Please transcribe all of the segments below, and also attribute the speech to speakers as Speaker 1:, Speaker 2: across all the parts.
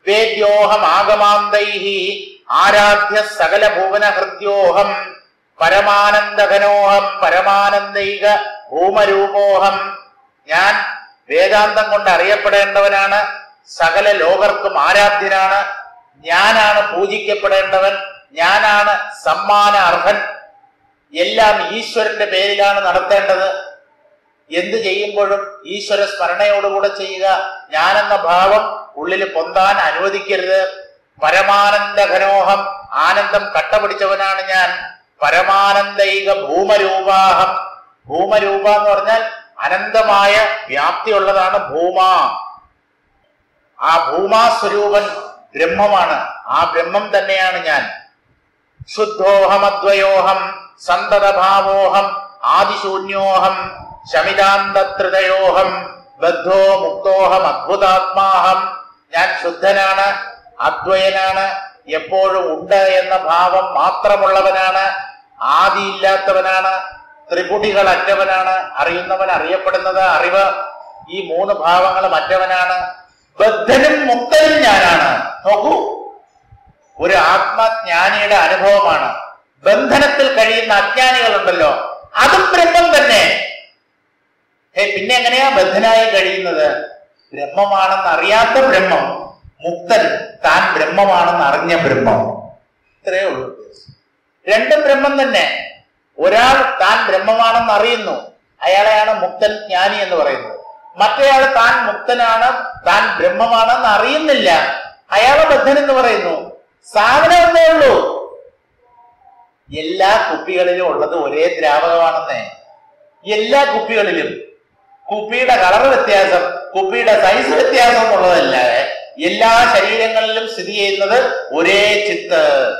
Speaker 1: വേദ്യോഹം ആഗമാന്തൈഹി ആരാധ്യ സകല ഭുവന ഹൃദ്യോഹം പരമാനന്ദഘനോഹം പരമാനന്ദൈക ഭൂമരൂപോഹം ഞാൻ വേദാന്തം കൊണ്ട് അറിയപ്പെടേണ്ടവനാണ് സകല ലോകർക്കും ആരാധ്യനാണ് ഞാനാണ് പൂജിക്കപ്പെടേണ്ടവൻ ഞാനാണ് സമ്മാന അർഹൻ എല്ലാം ഈശ്വരന്റെ പേരിലാണ് നടത്തേണ്ടത് എന്ത് ചെയ്യുമ്പോഴും ഈശ്വര സ്മരണയോടുകൂടെ ചെയ്യുക ഞാനെന്ന ഭാവം ഉള്ളിൽ പൊന്താൻ അനുവദിക്കരുത് പരമാനന്ദഘനോഹം ആനന്ദം കട്ടപിടിച്ചവനാണ് ഞാൻ പരമാനന്ദൈക ഭൂമരൂപാഹം ഭൂമരൂപ എന്ന് പറഞ്ഞാൽ അനന്തമായ വ്യാപ്തിയുള്ളതാണ് ഭൂമ ആ ഭൂമാസ്വരൂപൻ ബ്രഹ്മമാണ് ആ ബ്രഹ്മം തന്നെയാണ് ഞാൻ ശുദ്ധോഹമദ്വയോഹം സന്തതഭാവോഹം ആദിശൂന്യോഹം ശമിതാന്തത്രിതയോഹം ബദ്ധോ മുക്തോഹം അദ്ഭുതാത്മാഹം ഞാൻ ശുദ്ധനാണ് അദ്വയനാണ് എപ്പോഴും ഉണ്ട് എന്ന ഭാവം മാത്രമുള്ളവനാണ് ആദിയില്ലാത്തവനാണ് ത്രിപുടികൾ അറ്റവനാണ് അറിയുന്നവൻ അറിയപ്പെടുന്നത് അറിവ് ഈ മൂന്ന് ഭാവങ്ങൾ മറ്റവനാണ് ബദ്ധനും മുക്തനും ഞാനാണ് നോക്കൂ ഒരു ആത്മജ്ഞാനിയുടെ അനുഭവമാണ് ബന്ധനത്തിൽ കഴിയുന്ന അജ്ഞാനികളുണ്ടല്ലോ അതും ബ്രഹ്മം തന്നെ ഹേ പിന്നെ എങ്ങനെയാ ബദ്ധനായി കഴിയുന്നത് ബ്രഹ്മമാണെന്ന് അറിയാത്ത ബ്രഹ്മം മുക്തൻ താൻ ബ്രഹ്മമാണെന്ന് അറിഞ്ഞ ബ്രഹ്മം ഇത്രയേ ഉള്ളൂ രണ്ടും ബ്രഹ്മം തന്നെ ഒരാൾ താൻ ബ്രഹ്മമാണെന്ന് അറിയുന്നു അയാളെയാണ് മുക്തൻ ജ്ഞാനി എന്ന് പറയുന്നത് മറ്റേയാൾ താൻ മുക്തനാണ് താൻ ബ്രഹ്മമാണെന്ന് അറിയുന്നില്ല അയാളെ ബദ്ധൻ എന്ന് പറയുന്നു സാധനം എന്നേ ഉള്ളൂ എല്ലാ കുപ്പികളിലും ഉള്ളത് ഒരേ ദ്രാവകമാണെന്നേ എല്ലാ കുപ്പികളിലും കുപ്പിയുടെ കളർ വ്യത്യാസം കുപ്പിയുടെ സൈസ് വ്യത്യാസം എന്നുള്ളതല്ലാതെ എല്ലാ ശരീരങ്ങളിലും സ്ഥിതി ചെയ്യുന്നത് ഒരേ ചിത്ത്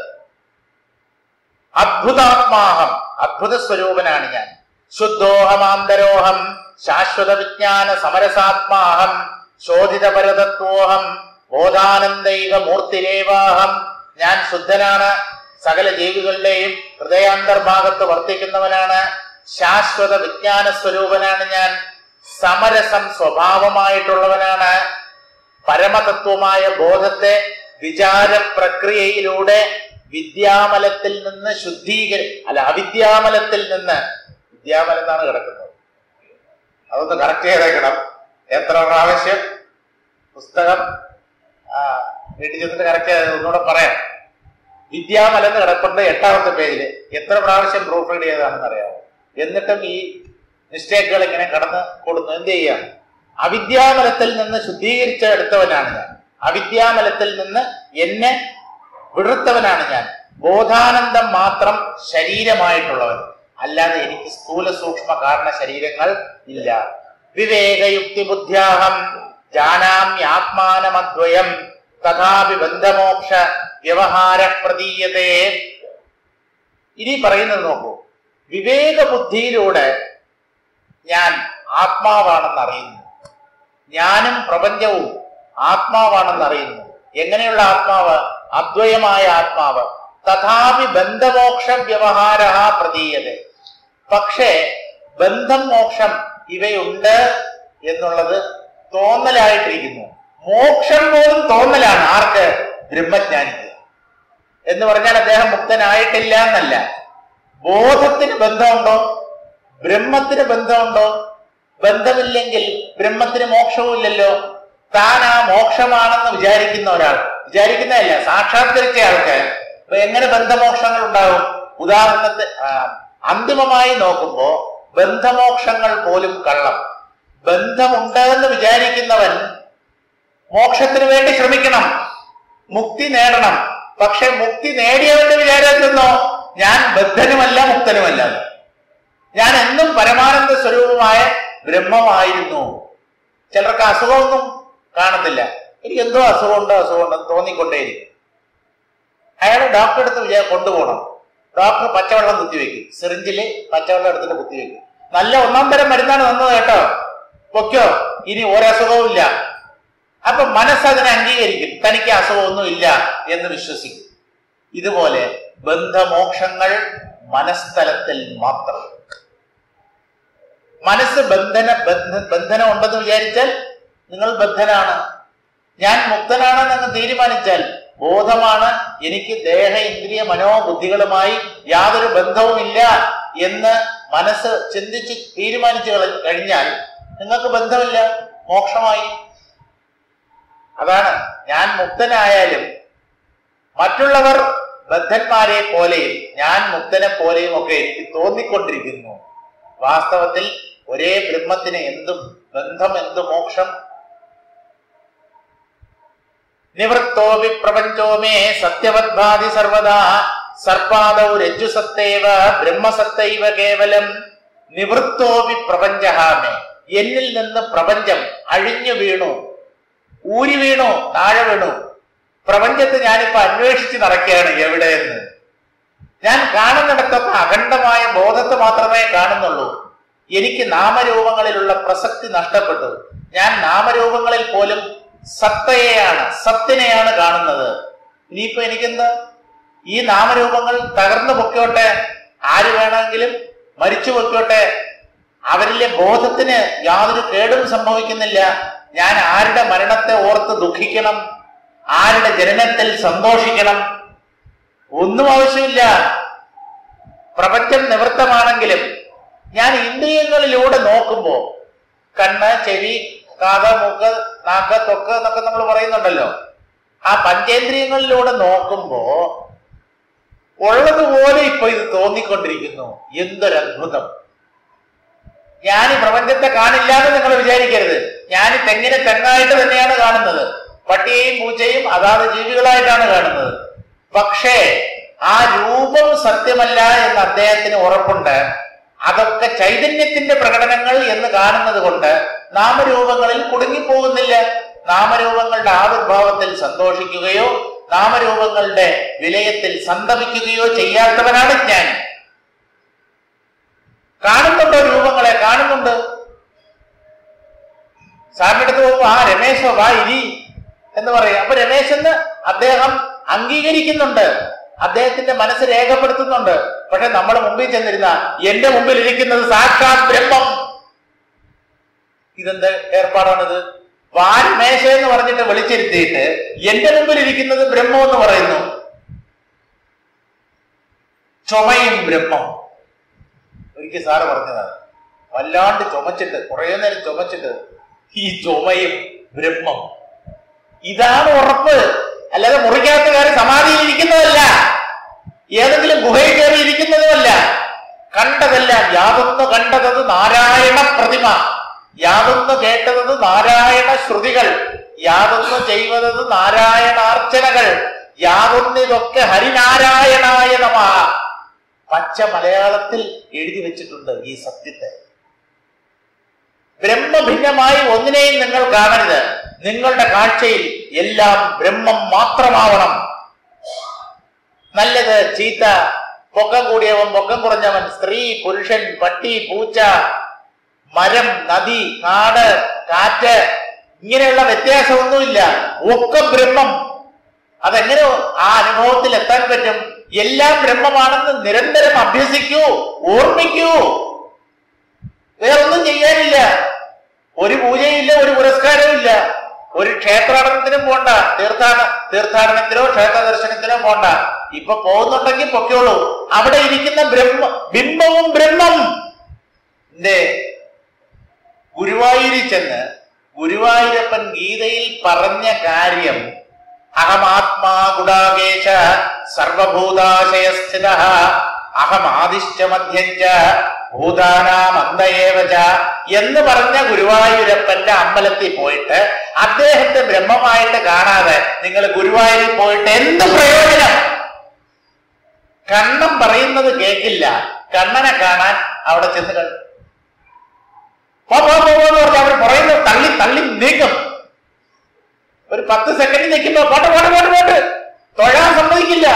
Speaker 1: അദ്ഭുതാത്മാഹം അദ്ഭുത സ്വരൂപനാണ് ഞാൻ ശുദ്ധോഹമാന്തരോഹം ശാശ്വത വിജ്ഞാന സമരസാത്മാഹം ശോധിത പരതത്വോഹം ബോധാനന്ദൈക മൂർത്തിരേവാഹം ഞാൻ ശുദ്ധനാണ് സകല ജീവികളുടെയും ഹൃദയാന്തർഭാഗത്ത് വർത്തിക്കുന്നവനാണ് ശാശ്വത വിജ്ഞാന സ്വരൂപനാണ് ഞാൻ സമരസം സ്വഭാവമായിട്ടുള്ളവനാണ് പരമതത്വമായ ബോധത്തെ വിചാര പ്രക്രിയയിലൂടെ വിദ്യാമലത്തിൽ നിന്ന് ശുദ്ധീകരി അല്ല അവിദ്യാമലത്തിൽ നിന്ന് വിദ്യാമലം എന്നാണ് കിടക്കുന്നത് അതൊന്ന് കറക്റ്റ് ചെയ്തേക്കണം എത്ര പ്രാവശ്യം പുസ്തകം ആ, വീട്ടിൽ ചെന്നിട്ട് കറക്റ്റ് ചെയ്ത് ഒന്നുകൂടെ പറയാം വിദ്യാമലം എന്ന് കിടപ്പുണ്ട് എട്ടാമത്തെ പേജില് എത്ര പ്രാവശ്യം പ്രൂഫ് റീഡ് ചെയ്തതാണെന്ന് അറിയാമോ എന്നിട്ടും ഈ മിസ്റ്റേക്കുകൾ ഇങ്ങനെ കടന്ന് കൊടുന്നു എന്ത് ചെയ്യാം അവിദ്യാമലത്തിൽ നിന്ന് ശുദ്ധീകരിച്ച എടുത്തവനാണ് ഞാൻ അവിദ്യാമലത്തിൽ നിന്ന് എന്നെ വിടുത്തവനാണ് ഞാൻ ബോധാനന്ദം മാത്രം ശരീരമായിട്ടുള്ളവൻ അല്ലാതെ എനിക്ക് സ്ഥൂല സൂക്ഷ്മ കാരണ ശരീരങ്ങൾ ഇല്ല വിവേകയുക്തി ബുദ്ധ്യാഹം ജാനാമ്യാത്മാനമദ്വയം തഥാപി ബന്ധമോക്ഷ വ്യവഹാര പ്രതീയതേ ഇനി പറയുന്നത് നോക്കൂ വിവേക ബുദ്ധിയിലൂടെ ഞാൻ ആത്മാവാണെന്ന് അറിയുന്നു ഞാനും പ്രപഞ്ചവും ആത്മാവാണെന്ന് അറിയുന്നു എങ്ങനെയുള്ള ആത്മാവ് അദ്വയമായ ആത്മാവ് തഥാപി ബന്ധമോക്ഷ വ്യവഹാര പ്രതീയത പക്ഷേ ബന്ധം മോക്ഷം ഇവയുണ്ട് എന്നുള്ളത് തോന്നലായിട്ടിരിക്കുന്നു മോക്ഷം പോലും തോന്നലാണ് ആർക്ക് ബ്രഹ്മജ്ഞാനിക്ക് എന്ന് പറഞ്ഞാൽ അദ്ദേഹം മുക്തനായിട്ടില്ല എന്നല്ല ബോധത്തിന് ബന്ധമുണ്ടോ ബ്രഹ്മത്തിന് ബന്ധമുണ്ടോ ബന്ധമില്ലെങ്കിൽ ബ്രഹ്മത്തിന് മോക്ഷവും ഇല്ലല്ലോ താൻ ആ മോക്ഷമാണെന്ന് വിചാരിക്കുന്ന ഒരാൾ വിചാരിക്കുന്നതല്ല സാക്ഷാത്കരിച്ച ആൾക്ക് അപ്പൊ എങ്ങനെ ബന്ധമോക്ഷങ്ങൾ ഉണ്ടാവും ഉദാഹരണത്തിന് ആ, അന്തിമമായി നോക്കുമ്പോ ബന്ധമോക്ഷങ്ങൾ പോലും കള്ളം ബന്ധമുണ്ട് എന്ന് വിചാരിക്കുന്നവൻ മോക്ഷത്തിന് വേണ്ടി ശ്രമിക്കണം മുക്തി നേടണം പക്ഷെ മുക്തി നേടിയവന്റെ വിചാരത്തിന്നോ ഞാൻ ബദ്ധനുമല്ല മുക്തനുമല്ല ഞാൻ എന്നും പരമാനന്ദ സ്വരൂപമായ ബ്രഹ്മമായിരുന്നു ചിലർക്ക് അസുഖമൊന്നും കാണത്തില്ല എനിക്ക് എന്തോ അസുഖമുണ്ടോ അസുഖമുണ്ടെന്ന് തോന്നിക്കൊണ്ടേയിരിക്കും അയാളെ ഡോക്ടറെ അടുത്ത് വിചാ കൊണ്ടുപോകണം ഡോക്ടർ പച്ചവെള്ളം കുത്തിവെക്കും സിറിഞ്ചില് പച്ചവെള്ളം എടുത്തിട്ട് കുത്തിവെക്കും നല്ല ഒന്നാം തരം മരുന്നാണ് തന്നത് കേട്ടോ പൊക്കോ ഇനി ഒരസുഖവും ഇല്ല അപ്പൊ മനസ്സതിനെ അംഗീകരിക്കും തനിക്ക് അസുഖമൊന്നും ഇല്ല എന്ന് വിശ്വസിക്കും ഇതുപോലെ ബന്ധമോക്ഷങ്ങൾ മനസ്തലത്തിൽ മാത്രം മനസ്സ് ബന്ധന ബന്ധ ബന്ധനം ഉണ്ടെന്ന് വിചാരിച്ചാൽ നിങ്ങൾ ബദ്ധനാണ് ഞാൻ മുക്തനാണെന്ന് അങ്ങ് തീരുമാനിച്ചാൽ ബോധമാണ് എനിക്ക് ദേഹ ഇന്ദ്രിയ മനോബുദ്ധികളുമായി യാതൊരു ബന്ധവുമില്ല എന്ന് മനസ്സ് ചിന്തിച്ച് തീരുമാനിച്ചു കള- കഴിഞ്ഞാൽ നിങ്ങൾക്ക് ബന്ധമില്ല മോക്ഷമായി അതാണ് ഞാൻ മുക്തനായാലും മറ്റുള്ളവർ ബദ്ധന്മാരെ പോലെയും ഞാൻ മുക്തനെ പോലെയും ഒക്കെ എനിക്ക് തോന്നിക്കൊണ്ടിരിക്കുന്നു വാസ്തവത്തിൽ ഒരേ ബ്രഹ്മത്തിന് എന്തും ബന്ധം എന്ത് മോക്ഷം നിവൃത്തോപി പ്രപഞ്ചോ മേ സത്യവദ്ഭാതി സർവദാ സർപ്പാദൗ രജ്ജുസത്തേവ ബ്രഹ്മസത്തൈവ കേവലം നിവൃത്തോപി പ്രപഞ്ചഹാമേ എന്നിൽ നിന്ന് പ്രപഞ്ചം അഴിഞ്ഞു വീണു ഊരി വീണു താഴെ വീണു പ്രപഞ്ചത്തെ ഞാനിപ്പോ അന്വേഷിച്ച് നടക്കുകയാണ് എവിടെയെന്ന് ഞാൻ കാണുന്നിടത്തൊക്കെ അഖണ്ഡമായ ബോധത്തെ മാത്രമേ കാണുന്നുള്ളൂ എനിക്ക് നാമരൂപങ്ങളിലുള്ള പ്രസക്തി നഷ്ടപ്പെട്ടു ഞാൻ നാമരൂപങ്ങളിൽ പോലും സത്തയെയാണ് സത്തിനെയാണ് കാണുന്നത് ഇനിയിപ്പോ എനിക്കെന്താ ഈ നാമരൂപങ്ങൾ തകർന്നു പൊക്കോട്ടെ ആര് വേണമെങ്കിലും മരിച്ചു പൊക്കോട്ടെ അവരിലെ ബോധത്തിന് യാതൊരു കേടും സംഭവിക്കുന്നില്ല ഞാൻ ആരുടെ മരണത്തെ ഓർത്ത് ദുഃഖിക്കണം ആരുടെ ജനനത്തിൽ സന്തോഷിക്കണം ഒന്നും ആവശ്യമില്ല പ്രപഞ്ചം നിവൃത്തമാണെങ്കിലും ഞാൻ ഇന്ദ്രിയങ്ങളിലൂടെ നോക്കുമ്പോ കണ്ണ് ചെവി കാത് മൂക്ക് നാക്ക് തൊക്ക് എന്നൊക്കെ നമ്മൾ പറയുന്നുണ്ടല്ലോ ആ പഞ്ചേന്ദ്രിയങ്ങളിലൂടെ നോക്കുമ്പോ ഉള്ളതുപോലെ ഇപ്പൊ ഇത് തോന്നിക്കൊണ്ടിരിക്കുന്നു എന്തൊരു അത്ഭുതം ഞാൻ ഈ പ്രപഞ്ചത്തെ കാണില്ല എന്ന് നിങ്ങൾ വിചാരിക്കരുത് ഞാൻ ഈ തെങ്ങിനെ തെങ്ങായിട്ട് തന്നെയാണ് കാണുന്നത് പട്ടിയെയും പൂച്ചയും അതാത് ജീവികളായിട്ടാണ് കാണുന്നത് പക്ഷേ ആ രൂപം സത്യമല്ല എന്ന് അദ്ദേഹത്തിന് ഉറപ്പുണ്ട് അതൊക്കെ ചൈതന്യത്തിന്റെ പ്രകടനങ്ങൾ എന്ന് കാണുന്നത് കൊണ്ട് നാമരൂപങ്ങളിൽ കുടുങ്ങിപ്പോകുന്നില്ല നാമരൂപങ്ങളുടെ ആവിർഭാവത്തിൽ സന്തോഷിക്കുകയോ നാമരൂപങ്ങളുടെ വിലയത്തിൽ സന്തപിക്കുകയോ ചെയ്യാത്തവനാണ് ഞാൻ കാണുന്നുണ്ടോ രൂപങ്ങളെ കാണുന്നുണ്ട് സാറിന്റെ അടുത്ത് പോകുമ്പോ ആ രമേശോ വാ ഇരി എന്ന് പറയും അപ്പൊ രമേശ് എന്ന് അദ്ദേഹം അംഗീകരിക്കുന്നുണ്ട് അദ്ദേഹത്തിന്റെ മനസ്സ് രേഖപ്പെടുത്തുന്നുണ്ട് പക്ഷെ നമ്മൾ മുമ്പിൽ ചെന്നിരുന്ന എന്റെ മുമ്പിൽ ഇരിക്കുന്നത് സാക്ഷാത് ബ്രഹ്മം ഇതെന്ത് ഏർപ്പാടാണിത് വാ രമേശ എന്ന് പറഞ്ഞിട്ട് വിളിച്ചിരുത്തിയിട്ട് എന്റെ മുമ്പിൽ ഇരിക്കുന്നത് ബ്രഹ്മം എന്ന് പറയുന്നു ചുമയും ബ്രഹ്മം ഒരിക്കൽ സാറ് പറഞ്ഞതാണ് വല്ലാണ്ട് ചുമച്ചിട്ട് കുറേ നേരം ചുമച്ചിട്ട് ഈ ചുമയും ബ്രഹ്മം ഇതാണ് ഉറപ്പ് അല്ലാതെ മുറിക്കകത്ത് കയറി സമാധിയിൽ ഇരിക്കുന്നതല്ല ഏതെങ്കിലും ഗുഹയിൽ കയറി ഇരിക്കുന്നതുമല്ല കണ്ടതെല്ലാം യാതൊന്ന് കണ്ടതത് നാരായണ പ്രതിമ യാതൊന്ന് കേട്ടത് നാരായണ ശ്രുതികൾ യാതൊന്ന് ചെയ്വതത് നാരായണാർച്ചനകൾ യാതൊന്നിതൊക്കെ ഹരിനാരായണായ നമ പച്ച മലയാളത്തിൽ എഴുതി വെച്ചിട്ടുണ്ട് ഈ സത്യത്തെ ബ്രഹ്മഭിന്നമായി ഒന്നിനെയും നിങ്ങൾ കാണരുത് നിങ്ങളുടെ കാഴ്ചയിൽ എല്ലാം ബ്രഹ്മം മാത്രമാവണം നല്ലത് ചീത്ത പൊക്കം കൂടിയവൻ പൊക്കം കുറഞ്ഞവൻ സ്ത്രീ പുരുഷൻ പട്ടി പൂച്ച മരം നദി കാട് കാറ്റ് ഇങ്ങനെയുള്ള വ്യത്യാസമൊന്നുമില്ല ഒക്കെ ബ്രഹ്മം അതെങ്ങനെ ആ അനുഭവത്തിൽ എത്താൻ പറ്റും എല്ലാം ബ്രഹ്മമാണെന്ന് നിരന്തരം അഭ്യസിക്കൂ ഓർമ്മിക്കൂ വേറൊന്നും ചെയ്യാനില്ല ഒരു പൂജയില്ല ഒരു പുരസ്കാരവും ഇല്ല ഒരു ക്ഷേത്രാടനത്തിനും പോണ്ട തീർത്ഥാടന തീർത്ഥാടനത്തിനോ ക്ഷേത്ര ദർശനത്തിനോ പോണ്ട ഇപ്പൊ പോകുന്നുണ്ടെങ്കിൽ പൊക്കോളൂ അവിടെ ഇരിക്കുന്ന ബ്രഹ്മ ബിംബവും ബ്രഹ്മം എന്തേ ഗുരുവായൂരിൽ ചെന്ന് ഗുരുവായൂരപ്പൻ ഗീതയിൽ പറഞ്ഞ കാര്യം അഹമാത്മാ ഗുഡാകേശ സർവഭൂതാശയസ്ഥിത അഹമാദിശ്ച മധ്യഞ്ച ഭൂതാനാം അന്തയേവച എന്ന് പറഞ്ഞ ഗുരുവായൂരപ്പന്റെ അമ്പലത്തിൽ പോയിട്ട് അദ്ദേഹത്തെ ബ്രഹ്മമായിട്ട് കാണാതെ നിങ്ങൾ ഗുരുവായൂരിൽ പോയിട്ട് എന്ത് പ്രയോജനം കണ്ണൻ പറയുന്നത് കേൾക്കില്ല കണ്ണനെ കാണാൻ അവിടെ ചെന്ന് കണ്ടു പോ പോ പോ പോ എന്ന് പറഞ്ഞ് അവർ പറയുന്നത് തള്ളി തള്ളി നീക്കും ഒരു പത്ത് സെക്കൻഡ് നിൽക്കുമ്പോ പോട്ടെ പോട്ടെ പോട്ടെ പോട്ടെ തൊഴാൻ സമ്മതിക്കില്ല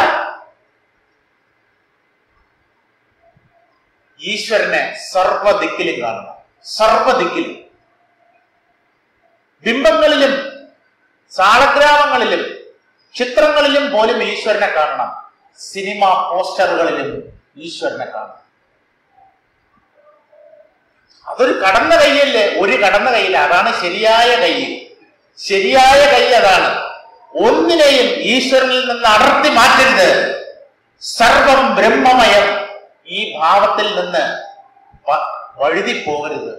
Speaker 1: ഈശ്വരനെ സർവദിക്കിലും കാണണം സർവദിക്കിലും ബിംബങ്ങളിലും സാളഗ്രാമങ്ങളിലും ചിത്രങ്ങളിലും പോലും ഈശ്വരനെ കാണണം സിനിമ പോസ്റ്ററുകളിലും ഈശ്വരനെ കാണണം അതൊരു കടന്ന കൈയല്ലേ ഒരു കടന്ന കൈയില്ല അതാണ് ശരിയായ കൈ ശരിയായ കൈ അതാണ് ഒന്നിനെയും ഈശ്വരനിൽ നിന്ന് അടർത്തി മാറ്റരുത് സർവം ബ്രഹ്മമയം ഈ ഭാവത്തിൽ നിന്ന് വ- വഴുതി പോകരുത്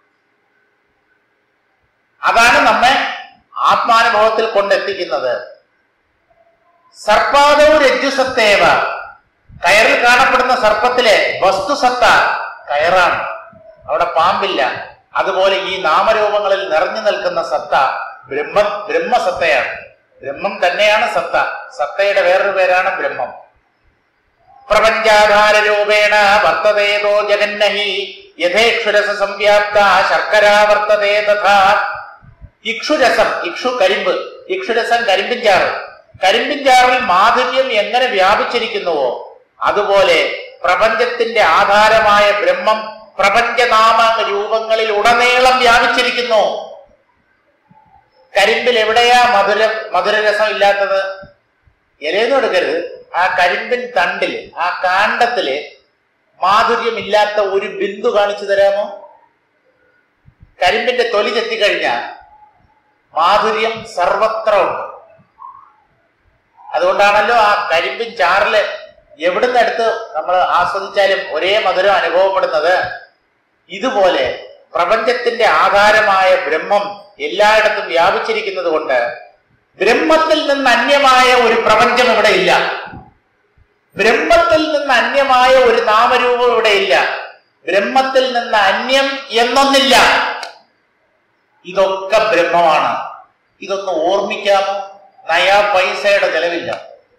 Speaker 1: അതാണ് നമ്മെ ആത്മാനുഭവത്തിൽ കൊണ്ടെത്തിക്കുന്നത് സർപ്പാദവും രജ്ജുസത്തേവ കയറിൽ കാണപ്പെടുന്ന സർപ്പത്തിലെ വസ്തുസത്ത കയറാണ് അവിടെ പാമ്പില്ല അതുപോലെ ഈ നാമരൂപങ്ങളിൽ നിറഞ്ഞു നിൽക്കുന്ന സത്ത ബ്രഹ്മ ബ്രഹ്മസത്തയാണ് ബ്രഹ്മം തന്നെയാണ് സത്ത സത്തയുടെ വേറൊരു പേരാണ് ബ്രഹ്മം പ്രപഞ്ചാധാര രൂപേണ വർത്തതേതോ ജഗന്നഹി യഥേക്ഷുരസ സംവ്യാപ്ത ശർക്കര വർത്തതേ തഥാ ഇക്ഷുരസം ഇക്ഷു കരിമ്പ് ഇക്ഷുരസം കരിമ്പിൻ ചാറ് കരിമ്പിൻ ചാറിൽ മാധുര്യം എങ്ങനെ വ്യാപിച്ചിരിക്കുന്നുവോ അതുപോലെ പ്രപഞ്ചത്തിന്റെ ആധാരമായ ബ്രഹ്മം പ്രപഞ്ചനാമ രൂപങ്ങളിൽ ഉടനീളം വ്യാപിച്ചിരിക്കുന്നു കരിമ്പിൽ എവിടെയാ മധുര മധുരരസം ഇല്ലാത്തത് ഇലയൊന്നും എടുക്കരുത് ആ കരിമ്പിൻ തണ്ടില് ആ കാണ്ടത്തില് മാധുര്യമില്ലാത്ത ഒരു ബിന്ദു കാണിച്ചു തരാമോ കരിമ്പിന്റെ തൊലി ചെത്തിക്കഴിഞ്ഞാൽ മാധുര്യം സർവത്ര ഉണ്ട് അതുകൊണ്ടാണല്ലോ ആ കരിമ്പിൻ ചാറില് എവിടുന്ന് എടുത്ത് നമ്മൾ ആസ്വദിച്ചാലും ഒരേ മധുരം അനുഭവപ്പെടുന്നത് ഇതുപോലെ പ്രപഞ്ചത്തിന്റെ ആധാരമായ ബ്രഹ്മം എല്ലായിടത്തും വ്യാപിച്ചിരിക്കുന്നത് കൊണ്ട് ബ്രഹ്മത്തിൽ നിന്ന് അന്യമായ ഒരു പ്രപഞ്ചം ഇവിടെ ഇല്ല ബ്രഹ്മത്തിൽ നിന്ന് അന്യമായ ഒരു നാമരൂപം ഇവിടെ ഇല്ല ബ്രഹ്മത്തിൽ നിന്ന് അന്യം എന്നൊന്നില്ല ഇതൊക്കെ ബ്രഹ്മമാണ് ഇതൊന്ന് ഓർമ്മിക്കാമോ നയാ പൈസയുടെ ചെലവില്ല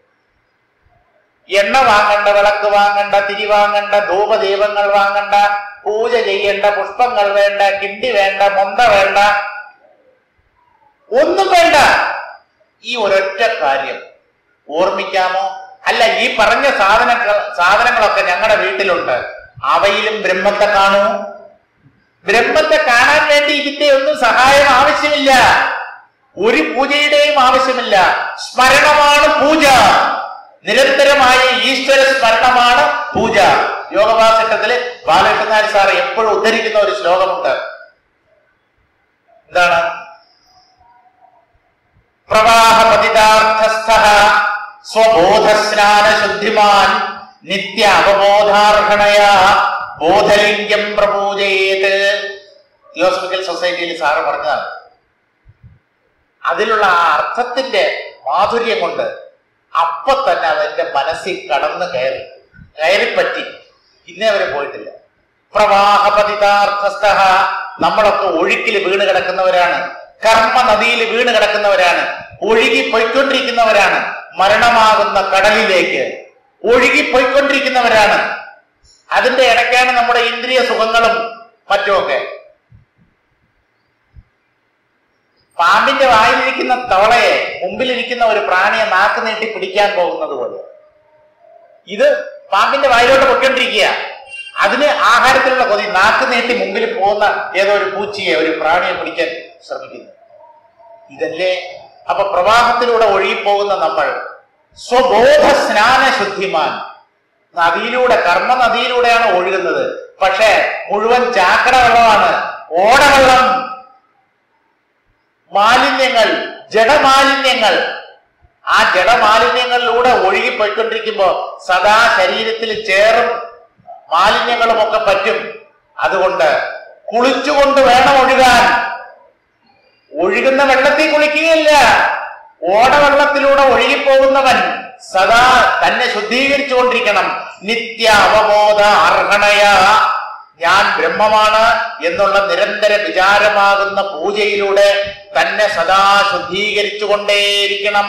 Speaker 1: എണ്ണ വാങ്ങണ്ട വിളക്ക് വാങ്ങണ്ട തിരി വാങ്ങണ്ട ധൂപദീപങ്ങൾ വാങ്ങണ്ട പൂജ ചെയ്യേണ്ട പുഷ്പങ്ങൾ വേണ്ട കിണ്ടി വേണ്ട മൊന്ത വേണ്ട ഒന്നും വേണ്ട ഈ ഒരൊറ്റ കാര്യം ഓർമ്മിക്കാമോ അല്ല ഈ പറഞ്ഞ സാധനങ്ങൾ സാധനങ്ങളൊക്കെ ഞങ്ങളുടെ വീട്ടിലുണ്ട് അവയിലും ബ്രഹ്മത്തെ കാണൂ ബ്രഹ്മത്തെ കാണാൻ വേണ്ടി ഇതിന്റെ ഒന്നും സഹായം ആവശ്യമില്ല ഒരു പൂജയുടെയും ആവശ്യമില്ല സ്മരണമാണ് പൂജ നിരന്തരമായ ഈശ്വര സ്മരണമാണ് പൂജ യോഗവാസിട്ടത്തില് ബാലകൃഷ്ണനാരി സാറ് എപ്പോഴും ഉദ്ധരിക്കുന്ന ഒരു ശ്ലോകമുണ്ട് എന്താണ് പ്രവാഹപതിതാർത്ഥസ്ഥ സ്വബോധസ്നാന ശുദ്ധിമാൻ നിത്യ അവബോധാർഹണയാ ബോധലിംഗം പ്രപൂജയേത് തിയോസഫിക്കൽ സൊസൈറ്റിയിൽ സാറ് പറഞ്ഞതാണ് അതിലുള്ള ആ അർത്ഥത്തിന്റെ മാധുര്യം കൊണ്ട് അപ്പൊ തന്നെ അതെന്റെ മനസ്സിൽ കടന്നു കയറി കയറിപ്പറ്റി ഇന്നേ അവരെ പോയിട്ടില്ല പ്രവാഹപതിതാർത്ഥസ്ഥ നമ്മളൊക്കെ ഒഴുക്കിൽ വീണ് കിടക്കുന്നവരാണ് കർമ്മ നദിയിൽ വീണ് കിടക്കുന്നവരാണ് ഒഴുകി പോയിക്കൊണ്ടിരിക്കുന്നവരാണ് മരണമാകുന്ന കടലിലേക്ക് ഒഴുകി പോയിക്കൊണ്ടിരിക്കുന്നവരാണ് അതിന്റെ ഇടയ്ക്കാണ് നമ്മുടെ ഇന്ദ്രിയ സുഖങ്ങളും മറ്റുമൊക്കെ പാമ്പിന്റെ വായിലിരിക്കുന്ന തവളയെ മുമ്പിലിരിക്കുന്ന ഒരു പ്രാണിയെ നാക്ക് നീട്ടി പിടിക്കാൻ പോകുന്നത് പോലെ ഇത് പാമ്പിന്റെ വായിലോട്ട് പൊട്ടിക്കൊണ്ടിരിക്കുക അതിന് ആഹാരത്തിലുള്ള കൊതി നാക്ക് നീട്ടി മുമ്പിൽ പോകുന്ന ഏതോ ഒരു പൂച്ചയെ ഒരു പ്രാണിയെ പിടിക്കാൻ ശ്രമിക്കുന്നു ഇതല്ലേ അപ്പൊ പ്രവാഹത്തിലൂടെ ഒഴുകിപ്പോകുന്ന നമ്മൾ സ്വബോധ സ്നാന ശുദ്ധിമാൻ നദിയിലൂടെ കർമ്മ നദിയിലൂടെയാണ് ഒഴുകുന്നത് പക്ഷെ മുഴുവൻ ചാക്കട വെള്ളമാണ് ഓടവെള്ളം മാലിന്യങ്ങൾ ജഡമാലിന്യങ്ങൾ ആ ജഡമാലിന്യങ്ങളിലൂടെ ഒഴുകിപ്പോയിക്കൊണ്ടിരിക്കുമ്പോ സദാ ശരീരത്തിൽ ചേറും മാലിന്യങ്ങളും ഒക്കെ പറ്റും അതുകൊണ്ട് കുളിച്ചുകൊണ്ട് വേണം ഒഴുകാൻ ഒഴുകുന്ന വെള്ളത്തിൽ കുളിക്കുകയില്ല ഓടവെള്ളത്തിലൂടെ ഒഴുകിപ്പോകുന്നവൻ സദാ തന്നെ ശുദ്ധീകരിച്ചുകൊണ്ടിരിക്കണം നിത്യ അവബോധ അർഹണയ ഞാൻ ബ്രഹ്മമാണ് എന്നുള്ള നിരന്തര വിചാരമാകുന്ന പൂജയിലൂടെ തന്നെ സദാ ശുദ്ധീകരിച്ചുകൊണ്ടേയിരിക്കണം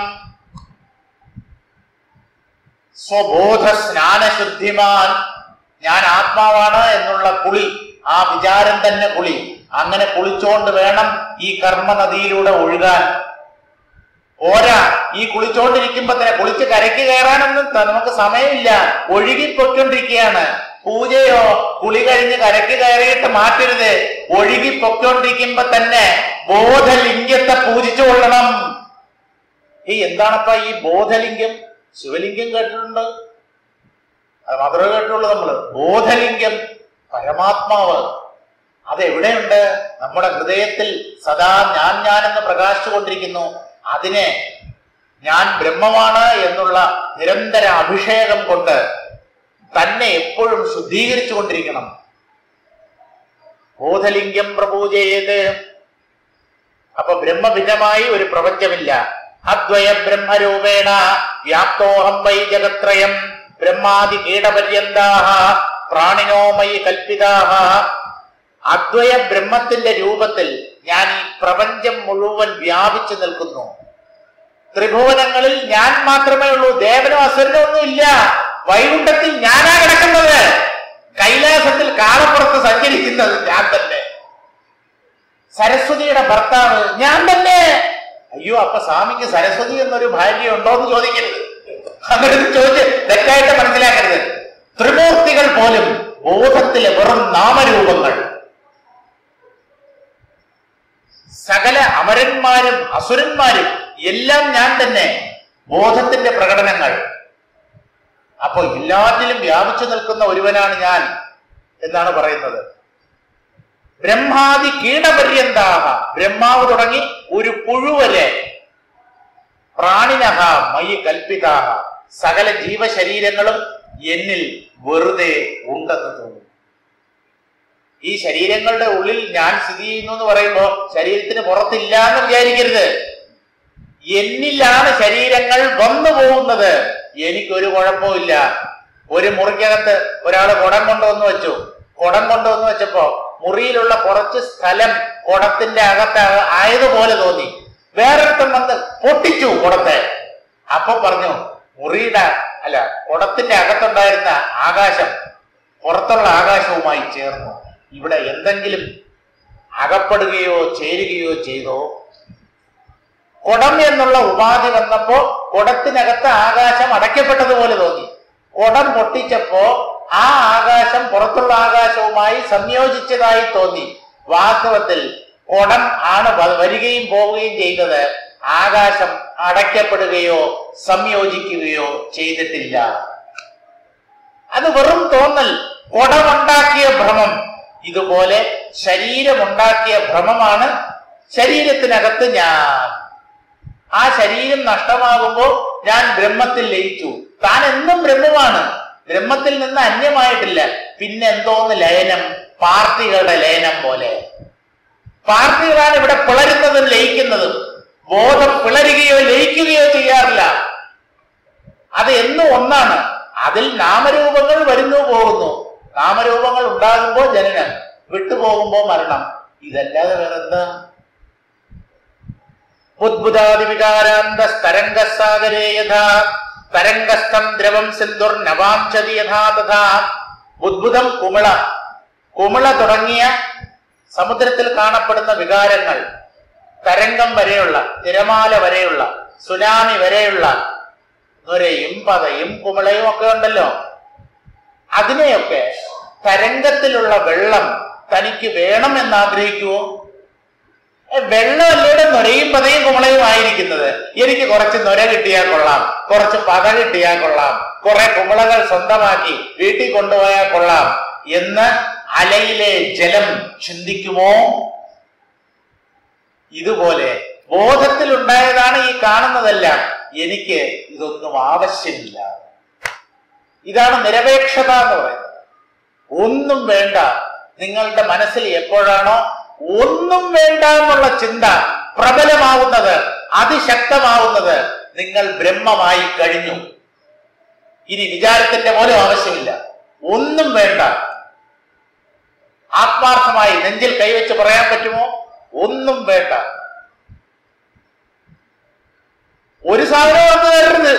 Speaker 1: സ്വബോധ സ്നാനശുദ്ധിമാൻ ഞാൻ ആത്മാവാണ് എന്നുള്ള കുളി ആ വിചാരം തന്നെ കുളി അങ്ങനെ കുളിച്ചോണ്ട് വേണം ഈ കർമ്മ നദിയിലൂടെ ഒഴുകാൻ പോരാ ഈ കുളിച്ചോണ്ടിരിക്കുമ്പോ തന്നെ കുളിച്ച് കരയ്ക്ക് കയറാനൊന്നും ത- നമുക്ക് സമയമില്ല ഒഴുകിപ്പൊയ്ക്കൊണ്ടിരിക്കുകയാണ് പൂജയോ കുളി കഴിഞ്ഞ് കരയ്ക്ക് കയറിയിട്ട് മാറ്റരുത് ഒഴുകി പൊയ്ക്കൊണ്ടിരിക്കുമ്പോ തന്നെ ബോധലിംഗത്തെ പൂജിച്ചു കൊള്ളണം ഈ എന്താണപ്പാ ഈ ബോധലിംഗം ശിവലിംഗം കേട്ടിട്ടുണ്ട് അത് മാത്രമേ കേട്ടുള്ളൂ നമ്മള് ബോധലിംഗം പരമാത്മാവ് അതെവിടെയുണ്ട് നമ്മുടെ ഹൃദയത്തിൽ സദാ ഞാൻ ഞാനെന്ന് പ്രകാശിച്ചുകൊണ്ടിരിക്കുന്നു അതിനെ ഞാൻ ബ്രഹ്മമാണ് എന്നുള്ള നിരന്തര അഭിഷേകം കൊണ്ട് തന്നെ എപ്പോഴും ശുദ്ധീകരിച്ചു കൊണ്ടിരിക്കണം ബോധലിംഗം പ്രപൂജയത് അപ്പൊ ബ്രഹ്മഭിന്നമായി ഒരു പ്രപഞ്ചമില്ല അദ്വയ ബ്രഹ്മരൂപേണ വ്യാപ്തോഹം വൈ ജഗത്രയം ബ്രഹ്മാദി കീടപര്യന്താഹ പ്രാണിനോമയി കൽപ്പിതാഹ അദ്വയ ബ്രഹ്മത്തിന്റെ രൂപത്തിൽ ഞാൻ ഈ പ്രപഞ്ചം മുഴുവൻ വ്യാപിച്ചു നിൽക്കുന്നു ത്രിഭുവനങ്ങളിൽ ഞാൻ മാത്രമേ ഉള്ളൂ ദേവനോ അസുരനോ ഒന്നും ഇല്ല വൈകുണ്ഠത്തിൽ ഞാനാ കിടക്കുന്നത് കൈലാസത്തിൽ കാളപ്പുറത്ത് സഞ്ചരിക്കുന്നത് ഞാൻ തന്നെ സരസ്വതിയുടെ ഭർത്താവ് ഞാൻ തന്നെ അയ്യോ അപ്പൊ സ്വാമിക്ക് സരസ്വതി എന്നൊരു ഭാര്യ ഉണ്ടോ എന്ന് ചോദിക്കരുത് അങ്ങനെ ഒരു ചോദ്യം തെറ്റായിട്ട് മനസ്സിലാക്കരുത് ത്രിമൂർത്തികൾ പോലും ബോധത്തിലെ വെറും നാമരൂപങ്ങൾ സകല അമരന്മാരും അസുരന്മാരും എല്ലാം ഞാൻ തന്നെ ബോധത്തിന്റെ പ്രകടനങ്ങൾ അപ്പൊ എല്ലാറ്റിലും വ്യാപിച്ചു നിൽക്കുന്ന ഒരുവനാണ് ഞാൻ എന്നാണ് പറയുന്നത് ബ്രഹ്മാദി കീടപര്യന്താഹ ബ്രഹ്മാവ് തുടങ്ങി ഒരു പുഴുവരെ പ്രാണിനഹ മയി കൽപ്പിതാഹ സകല ജീവശരീരങ്ങളും എന്നിൽ വെറുതെ ഉണ്ടെന്ന് തോന്നുന്നു ഈ ശരീരങ്ങളുടെ ഉള്ളിൽ ഞാൻ സ്ഥിതി ചെയ്യുന്നു എന്ന് പറയുമ്പോൾ ശരീരത്തിന് പുറത്തില്ല എന്ന് വിചാരിക്കരുത് എന്നിലാണ് ശരീരങ്ങൾ വന്നു പോകുന്നത് എനിക്കൊരു കുഴപ്പമില്ല ഒരു മുറിക്കകത്ത് ഒരാൾ കുടം കൊണ്ടുവന്ന് വെച്ചു കുടം കൊണ്ടുവന്ന് വെച്ചപ്പോ മുറിയിലുള്ള കുറച്ച് സ്ഥലം കുടത്തിന്റെ അകത്ത് ആയതുപോലെ തോന്നി വേറൊരുത്തം വന്ന് പൊട്ടിച്ചു കുടത്തെ അപ്പൊ പറഞ്ഞു മുറിയുടെ അല്ല കുടത്തിന്റെ അകത്തുണ്ടായിരുന്ന ആകാശം പുറത്തുള്ള ആകാശവുമായി ചേർന്നു ഇവിടെ എന്തെങ്കിലും അകപ്പെടുകയോ ചേരുകയോ ചെയ്തോ കുടം എന്നുള്ള ഉപാധി വന്നപ്പോ കുടത്തിനകത്ത് ആകാശം അടയ്ക്കപ്പെട്ടതുപോലെ തോന്നി കുടം പൊട്ടിച്ചപ്പോ ആ ആകാശം പുറത്തുള്ള ആകാശവുമായി സംയോജിച്ചതായി തോന്നി വാസ്തവത്തിൽ കുടം ആണ് വ- വരികയും പോവുകയും ചെയ്തത് ആകാശം അടയ്ക്കപ്പെടുകയോ സംയോജിക്കുകയോ ചെയ്തിട്ടില്ല അത് വെറും തോന്നൽ കുടമുണ്ടാക്കിയ ഭ്രമം ഇതുപോലെ ശരീരമുണ്ടാക്കിയ ഭ്രമമാണ് ശരീരത്തിനകത്ത് ഞാൻ ആ ശരീരം നഷ്ടമാകുമ്പോൾ ഞാൻ ബ്രഹ്മത്തിൽ ലയിച്ചു താൻ എന്നും ബ്രഹ്മമാണ് ബ്രഹ്മത്തിൽ നിന്ന് അന്യമായിട്ടില്ല പിന്നെ എന്തോന്ന് ലയനം പാർട്ടികളുടെ ലയനം പോലെ പാർട്ടികളാണ് ഇവിടെ പിളരുന്നതും ലയിക്കുന്നതും ബോധം പിളരുകയോ ലയിക്കുകയോ ചെയ്യാറില്ല അത് എന്നും ഒന്നാണ് അതിൽ നാമരൂപങ്ങൾ വരുന്നു പോകുന്നു നാമരൂപങ്ങൾ ഉണ്ടാകുമ്പോൾ ജനനം വിട്ടുപോകുമ്പോൾ മരണം ഇതല്ലാതെ വേറെന്താ ഉദ്ഭുതാദിവികാരാന്തരംഗസാഗരേ യഥാ തരംഗസ്ഥം ദ്രവം സിന്ധുർ നവാംശതി യഥാ തഥാ ഉദ്ഭുതം കുമിള കുമിള തുടങ്ങിയ സമുദ്രത്തിൽ കാണപ്പെടുന്ന വികാരങ്ങൾ തരംഗം വരെയുള്ള തിരമാല വരെയുള്ള സുനാമി വരെയുള്ള നുരയും പതയും കുമിളയും ഒക്കെ ഉണ്ടല്ലോ അതിനെയൊക്കെ തരംഗത്തിലുള്ള വെള്ളം തനിക്ക് വേണം എന്ന് ആഗ്രഹിക്കുവോ ഏ, വെള്ളമല്ലയുടെ നൊരയും പതയും കുമളയും ആയിരിക്കുന്നത് എനിക്ക് കുറച്ച് നൊര കിട്ടിയാൽ കൊള്ളാം കുറച്ച് പത കിട്ടിയാൽ കൊള്ളാം കുറെ കുമളകൾ സ്വന്തമാക്കി വീട്ടിൽ കൊണ്ടുപോയാൽ കൊള്ളാം എന്ന് അലയിലെ ജലം ചിന്തിക്കുമോ ഇതുപോലെ ബോധത്തിൽ ഉണ്ടായതാണ് ഈ കാണുന്നതെല്ലാം എനിക്ക് ഇതൊന്നും ആവശ്യമില്ല ഇതാണ് നിരപേക്ഷത എന്ന് പറയുന്നത് ഒന്നും വേണ്ട നിങ്ങളുടെ മനസ്സിൽ എപ്പോഴാണോ ഒന്നും വേണ്ട എന്നുള്ള ചിന്ത പ്രബലമാവുന്നത് അതിശക്തമാവുന്നത് നിങ്ങൾ ബ്രഹ്മമായി കഴിഞ്ഞു ഇനി വിചാരത്തിന്റെ പോലും ആവശ്യമില്ല ഒന്നും വേണ്ട ആത്മാർത്ഥമായി നെഞ്ചിൽ കൈവച്ച് പറയാൻ പറ്റുമോ ഒന്നും വേണ്ട ഒരു സാധനം വന്നു തരരുത്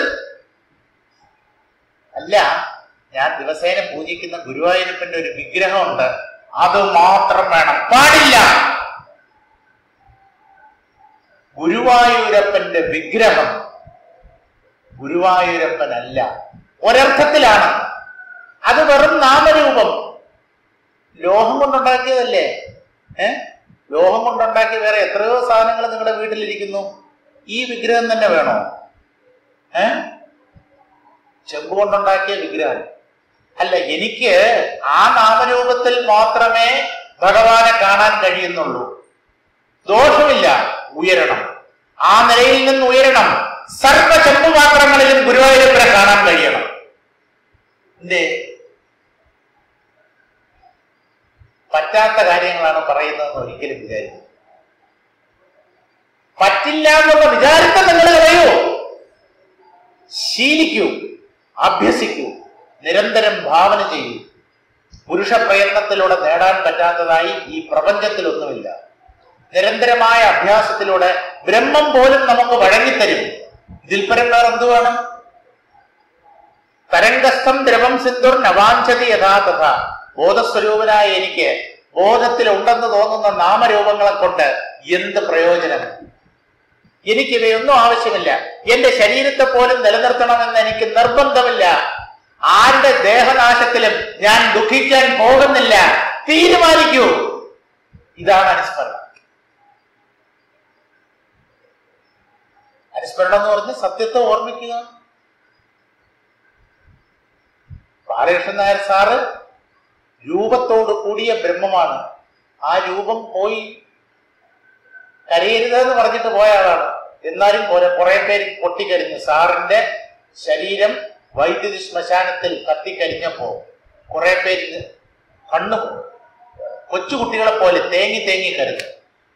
Speaker 1: അല്ല ഞാൻ ദിവസേന പൂജിക്കുന്ന ഗുരുവായൂരപ്പന്റെ ഒരു വിഗ്രഹമുണ്ട് അത് മാത്രം വേണം പാടില്ല ഗുരുവായൂരപ്പന്റെ വിഗ്രഹം ഗുരുവായൂരപ്പനല്ല ഒരർത്ഥത്തിലാണ് അത് വെറും നാമരൂപം ലോഹം കൊണ്ടുണ്ടാക്കിയതല്ലേ ഏ ലോഹം കൊണ്ടുണ്ടാക്കിയ വേറെ എത്രയോ സാധനങ്ങൾ നിങ്ങളുടെ വീട്ടിലിരിക്കുന്നു ഈ വിഗ്രഹം തന്നെ വേണോ ഏ ചെമ്പ് കൊണ്ടുണ്ടാക്കിയ വിഗ്രഹം അല്ല എനിക്ക് ആ നാമരൂപത്തിൽ മാത്രമേ ഭഗവാനെ കാണാൻ കഴിയുന്നുള്ളൂ ദോഷമില്ല ഉയരണം ആ നിലയിൽ നിന്ന് ഉയരണം സർവ ചെമ്പുപാത്രങ്ങളിലും ഗുരുവായൂരപ്പനെ കാണാൻ കഴിയണം എന്തേ പറ്റാത്ത കാര്യങ്ങളാണ് പറയുന്നതെന്ന് ഒരിക്കലും വിചാരിക്കും പറ്റില്ല എന്നുള്ള വിചാരത്തെ നിങ്ങൾ കളയൂ ശീലിക്കൂ അഭ്യസിക്കൂ നിരന്തരം ഭാവന ചെയ്യൂ പുരുഷ പ്രയത്നത്തിലൂടെ നേടാൻ പറ്റാത്തതായി ഈ പ്രപഞ്ചത്തിലൊന്നുമില്ല നിരന്തരമായ അഭ്യാസത്തിലൂടെ ബ്രഹ്മം പോലും നമുക്ക് വഴങ്ങിത്തരും ഇതിൽ പരം വേറെ എന്ത് വേണം തരംഗസ്ഥം ദ്രവം സിന്ധുർ നവാഞ്ചതി യഥാതഥ ബോധസ്വരൂപനായ എനിക്ക് ബോധത്തിലുണ്ടെന്ന് തോന്നുന്ന നാമരൂപങ്ങളെ കൊണ്ട് എന്ത് പ്രയോജനം എനിക്കിവയൊന്നും ആവശ്യമില്ല എന്റെ ശരീരത്തെ പോലും നിലനിർത്തണമെന്ന് എനിക്ക് നിർബന്ധമില്ല ആരുടെ ദേഹനാശത്തിലും ഞാൻ ദുഃഖിക്കാൻ പോകുന്നില്ല തീരുമാനിക്കൂ ഇതാണ് അനുസ്മരണം അനുസ്മരണം എന്ന് പറഞ്ഞ് സത്യത്തെ ഓർമ്മിക്കുക ബാലകൃഷ്ണൻ നായർ സാറ് രൂപത്തോട് കൂടിയ ബ്രഹ്മമാണ് ആ രൂപം പോയി കരയരുതെന്ന് പറഞ്ഞിട്ട് പോയ ആളാണ് എന്നാലും കുറെ കുറെ പേര് പൊട്ടിക്കരിഞ്ഞു സാറിന്റെ ശരീരം വൈദ്യുതി ശ്മശാനത്തിൽ കത്തിക്കരിഞ്ഞപ്പോ കുറെ പേര് കണ്ണു കൊച്ചുകുട്ടികളെ പോലെ തേങ്ങി തേങ്ങി കരുത്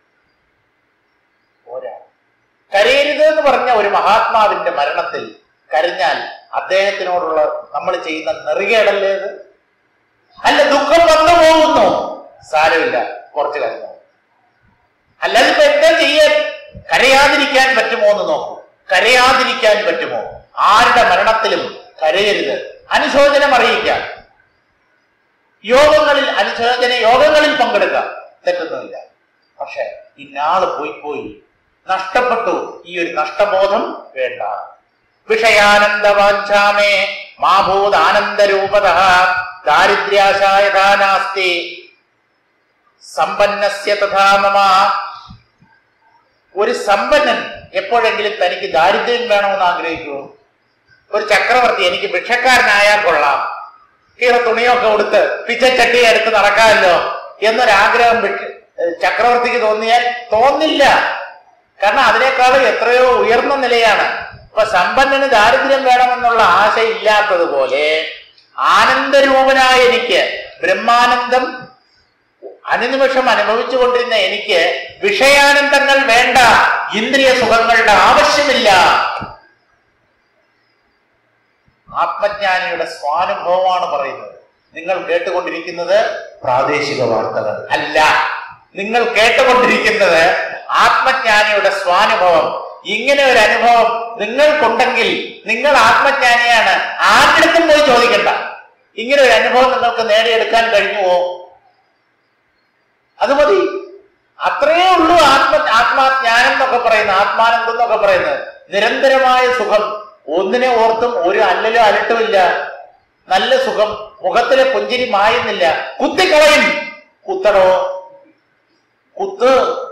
Speaker 1: പോരാ കരയരുത് എന്ന് പറഞ്ഞ ഒരു മഹാത്മാവിന്റെ മരണത്തിൽ കരഞ്ഞാൽ അദ്ദേഹത്തിനോടുള്ള നമ്മൾ ചെയ്യുന്ന നെറികേടല്ലേ ഇത് അല്ല ദുഃഖം വന്നു പോകുന്നു സാരമില്ല കുറച്ച് കരഞ്ഞു അല്ലാതെ ഇപ്പൊ എന്താ ചെയ്യാൻ കരയാതിരിക്കാൻ പറ്റുമോ എന്ന് നോക്കൂ കരയാതിരിക്കാൻ പറ്റുമോ ആരുടെ മരണത്തിലും കരയരുത് അനുശോചനം അറിയിക്കാം യോഗങ്ങളിൽ അനുശോചന യോഗങ്ങളിൽ പങ്കെടുക്കാം തെറ്റൊന്നുമില്ല പക്ഷെ ഇന്നാള് പോയി പോയി നഷ്ടപ്പെട്ടു ഈ ഒരു നഷ്ടബോധം വേണ്ട വിഷയാനന്ദവാഞ്ചാമേ മാഭൂതാനന്ദരൂപത ദാരിദ്ര്യാശായഥാ നാസ്തി സമ്പന്നസ്യ തഥാ മമ ഒരു സമ്പന്നൻ എപ്പോഴെങ്കിലും തനിക്ക് ദാരിദ്ര്യം വേണമെന്ന് ആഗ്രഹിക്കുമോ ഒരു ചക്രവർത്തി എനിക്ക് ഭിക്ഷക്കാരനായാൽ കൊള്ളാം കീറ തുണിയൊക്കെ കൊടുത്ത് പിച്ചച്ചട്ടി എടുത്ത് നടക്കാമല്ലോ എന്നൊരാഗ്രഹം ഭിക്ഷ- ഏഹ് ചക്രവർത്തിക്ക് തോന്നിയാൽ തോന്നില്ല കാരണം അതിനേക്കാളും എത്രയോ ഉയർന്ന നിലയാണ് ഇപ്പൊ സമ്പന്നന് ദാരിദ്ര്യം വേണമെന്നുള്ള ആശ ഇല്ലാത്തതുപോലെ ആനന്ദരൂപനായ എനിക്ക് ബ്രഹ്മാനന്ദം അനുനിമിഷം അനുഭവിച്ചുകൊണ്ടിരുന്ന എനിക്ക് വിഷയാനന്ദങ്ങൾ വേണ്ട ഇന്ദ്രിയ സുഖങ്ങളുടെ ആവശ്യമില്ല ആത്മജ്ഞാനിയുടെ സ്വാനുഭവമാണ് പറയുന്നത് നിങ്ങൾ കേട്ടുകൊണ്ടിരിക്കുന്നത് പ്രാദേശിക വാർത്തകൾ അല്ല നിങ്ങൾ കേട്ടുകൊണ്ടിരിക്കുന്നത് ആത്മജ്ഞാനിയുടെ സ്വാനുഭവം ഇങ്ങനെ ഒരു അനുഭവം നിങ്ങൾക്കുണ്ടെങ്കിൽ നിങ്ങൾ ആത്മജ്ഞാനിയാണ് ആരുടെടുത്തും പോയി ചോദിക്കണ്ട ഇങ്ങനെ ഒരു അനുഭവം നിങ്ങൾക്ക് നേടിയെടുക്കാൻ കഴിഞ്ഞുവോ അത് മതി അത്രയേ ഉള്ളൂ ആത്മ ആത്മാജ്ഞാനം എന്നൊക്കെ പറയുന്നത് ആത്മാനന്ദം എന്നൊക്കെ പറയുന്നത് നിരന്തരമായ സുഖം ഒന്നിനെ ഓർത്തും ഒരു അല്ലലോ അലട്ടുമില്ല നല്ല സുഖം മുഖത്തിലെ പുഞ്ചിരി മായുന്നില്ല കുത്തിക്കളയും കുത്തടോ കുത്ത്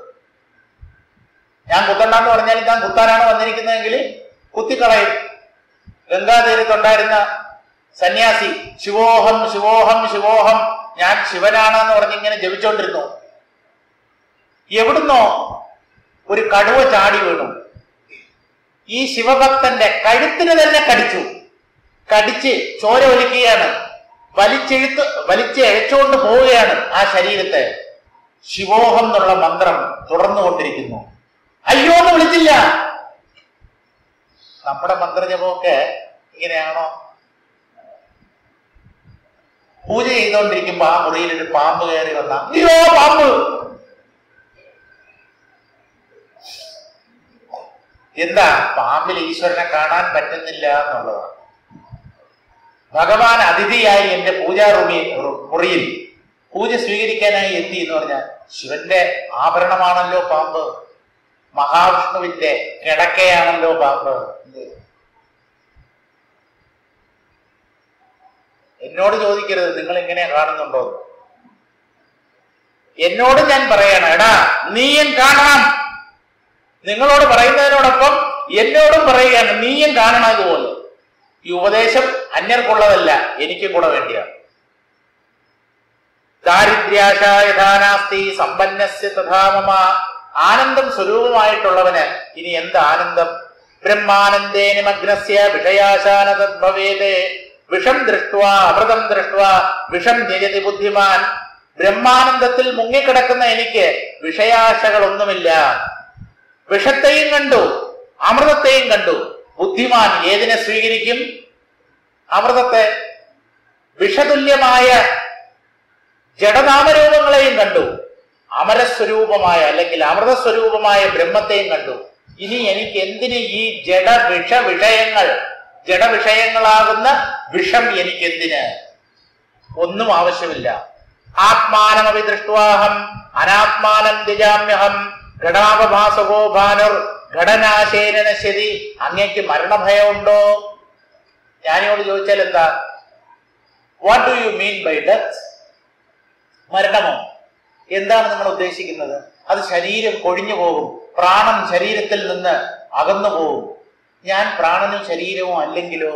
Speaker 1: ഞാൻ കുത്തണ്ടെന്ന് പറഞ്ഞാൽ ഞാൻ കുത്താനാണ് വന്നിരിക്കുന്നതെങ്കിൽ കുത്തിക്കളയും ഗംഗാതീരത്തുണ്ടായിരുന്ന സന്യാസി ശിവോഹം ശിവോഹം ശിവോഹം ഞാൻ ശിവനാണെന്ന് പറഞ്ഞ് ഇങ്ങനെ ജപിച്ചോണ്ടിരുന്നു എവിടുന്നോ ഒരു കടുവ ചാടി വീണു ഈ ശിവഭക്തന്റെ കഴുത്തിന് തന്നെ കടിച്ചു കടിച്ച് ചോര ഒലിക്കുകയാണ് വലിച്ചെഴുത്ത് വലിച്ച് എഴച്ചുകൊണ്ട് പോവുകയാണ് ആ ശരീരത്തെ ശിവോഹം എന്നുള്ള മന്ത്രം തുടർന്നുകൊണ്ടിരിക്കുന്നു അയ്യോ എന്ന് വിളിച്ചില്ല നമ്മുടെ മന്ത്രജപമൊക്കെ ഇങ്ങനെയാണോ പൂജ ചെയ്തുകൊണ്ടിരിക്കുമ്പോ ആ മുറിയിൽ ഒരു പാമ്പ് കയറി വന്ന അയ്യോ പാമ്പ് എന്താ പാമ്പിൽ ഈശ്വരനെ കാണാൻ പറ്റുന്നില്ല എന്നുള്ളതാണ് ഭഗവാൻ അതിഥിയായി എന്റെ പൂജാ റൂമി മുറിയിൽ പൂജ സ്വീകരിക്കാനായി എത്തി എന്ന് പറഞ്ഞാൽ ശിവന്റെ ആഭരണമാണല്ലോ പാമ്പ് മഹാവിഷ്ണുവിന്റെ കിടക്കയാണല്ലോ പാമ്പ് എന്നോട് ചോദിക്കരുത് നിങ്ങൾ ഇങ്ങനെ കാണുന്നുണ്ടോ എന്ന്. എന്നോട് ഞാൻ പറയണം എടാ നീയും കാണണം നിങ്ങളോട് പറയുന്നതിനോടൊപ്പം എന്നോടും പറയുകയാണ് നീയും കാണണം ഇതുപോലെ ഈ ഉപദേശം അന്യർക്കുള്ളതല്ല എനിക്കും കൂടെ വേണ്ടിയാണ് ദാരിദ്ര്യാശ യഥാനാസ്തി സമ്പന്നസ്യ തഥാ മമ ആനന്ദം സ്വരൂപമായിട്ടുള്ളവന് ഇനി എന്ത് ആനന്ദം ബ്രഹ്മാനന്ദേ നിമഗ്നസ്യ വിഷയാശാന തദ്ഭവേത് വിഷം ദൃഷ്ട്വ അമൃതം ദൃഷ്ട്വ വിഷം നിരതി ബുദ്ധിമാൻ ബ്രഹ്മാനന്ദത്തിൽ മുങ്ങിക്കിടക്കുന്ന എനിക്ക് വിഷയാശകളൊന്നുമില്ല വിഷത്തെയും കണ്ടു അമൃതത്തെയും കണ്ടു ബുദ്ധിമാൻ ഏതിനെ സ്വീകരിക്കും അമൃതത്തെ വിഷതുല്യമായ ജഡനാമരൂപങ്ങളെയും കണ്ടു അമരസ്വരൂപമായ അല്ലെങ്കിൽ അമൃതസ്വരൂപമായ ബ്രഹ്മത്തെയും കണ്ടു ഇനി എനിക്ക് എന്തിന് ഈ ജഡ വിഷ വിഷയങ്ങൾ ജഡവിഷയങ്ങളാകുന്ന വിഷം എനിക്ക് എന്തിന് ഒന്നും ആവശ്യമില്ല ആത്മാനമപി ദൃഷ്ട്വാഹം അനാത്മാനം ത്യജാമ്യഹം ഘടാപഭാസകോ ഭാനുർ ഘടനാശേന നശ്യതി അങ്ങേക്ക് മരണഭയമുണ്ടോ ഞാനിയോട് ചോദിച്ചാൽ എന്താ what do you mean by death മരണമോ എന്താണ് നിങ്ങൾ ഉദ്ദേശിക്കുന്നത് അത് ശരീരം കൊഴിഞ്ഞു പോകും പ്രാണൻ ശരീരത്തിൽ നിന്ന് അകന്നു പോകും ഞാൻ പ്രാണനും ശരീരവും അല്ലെങ്കിലോ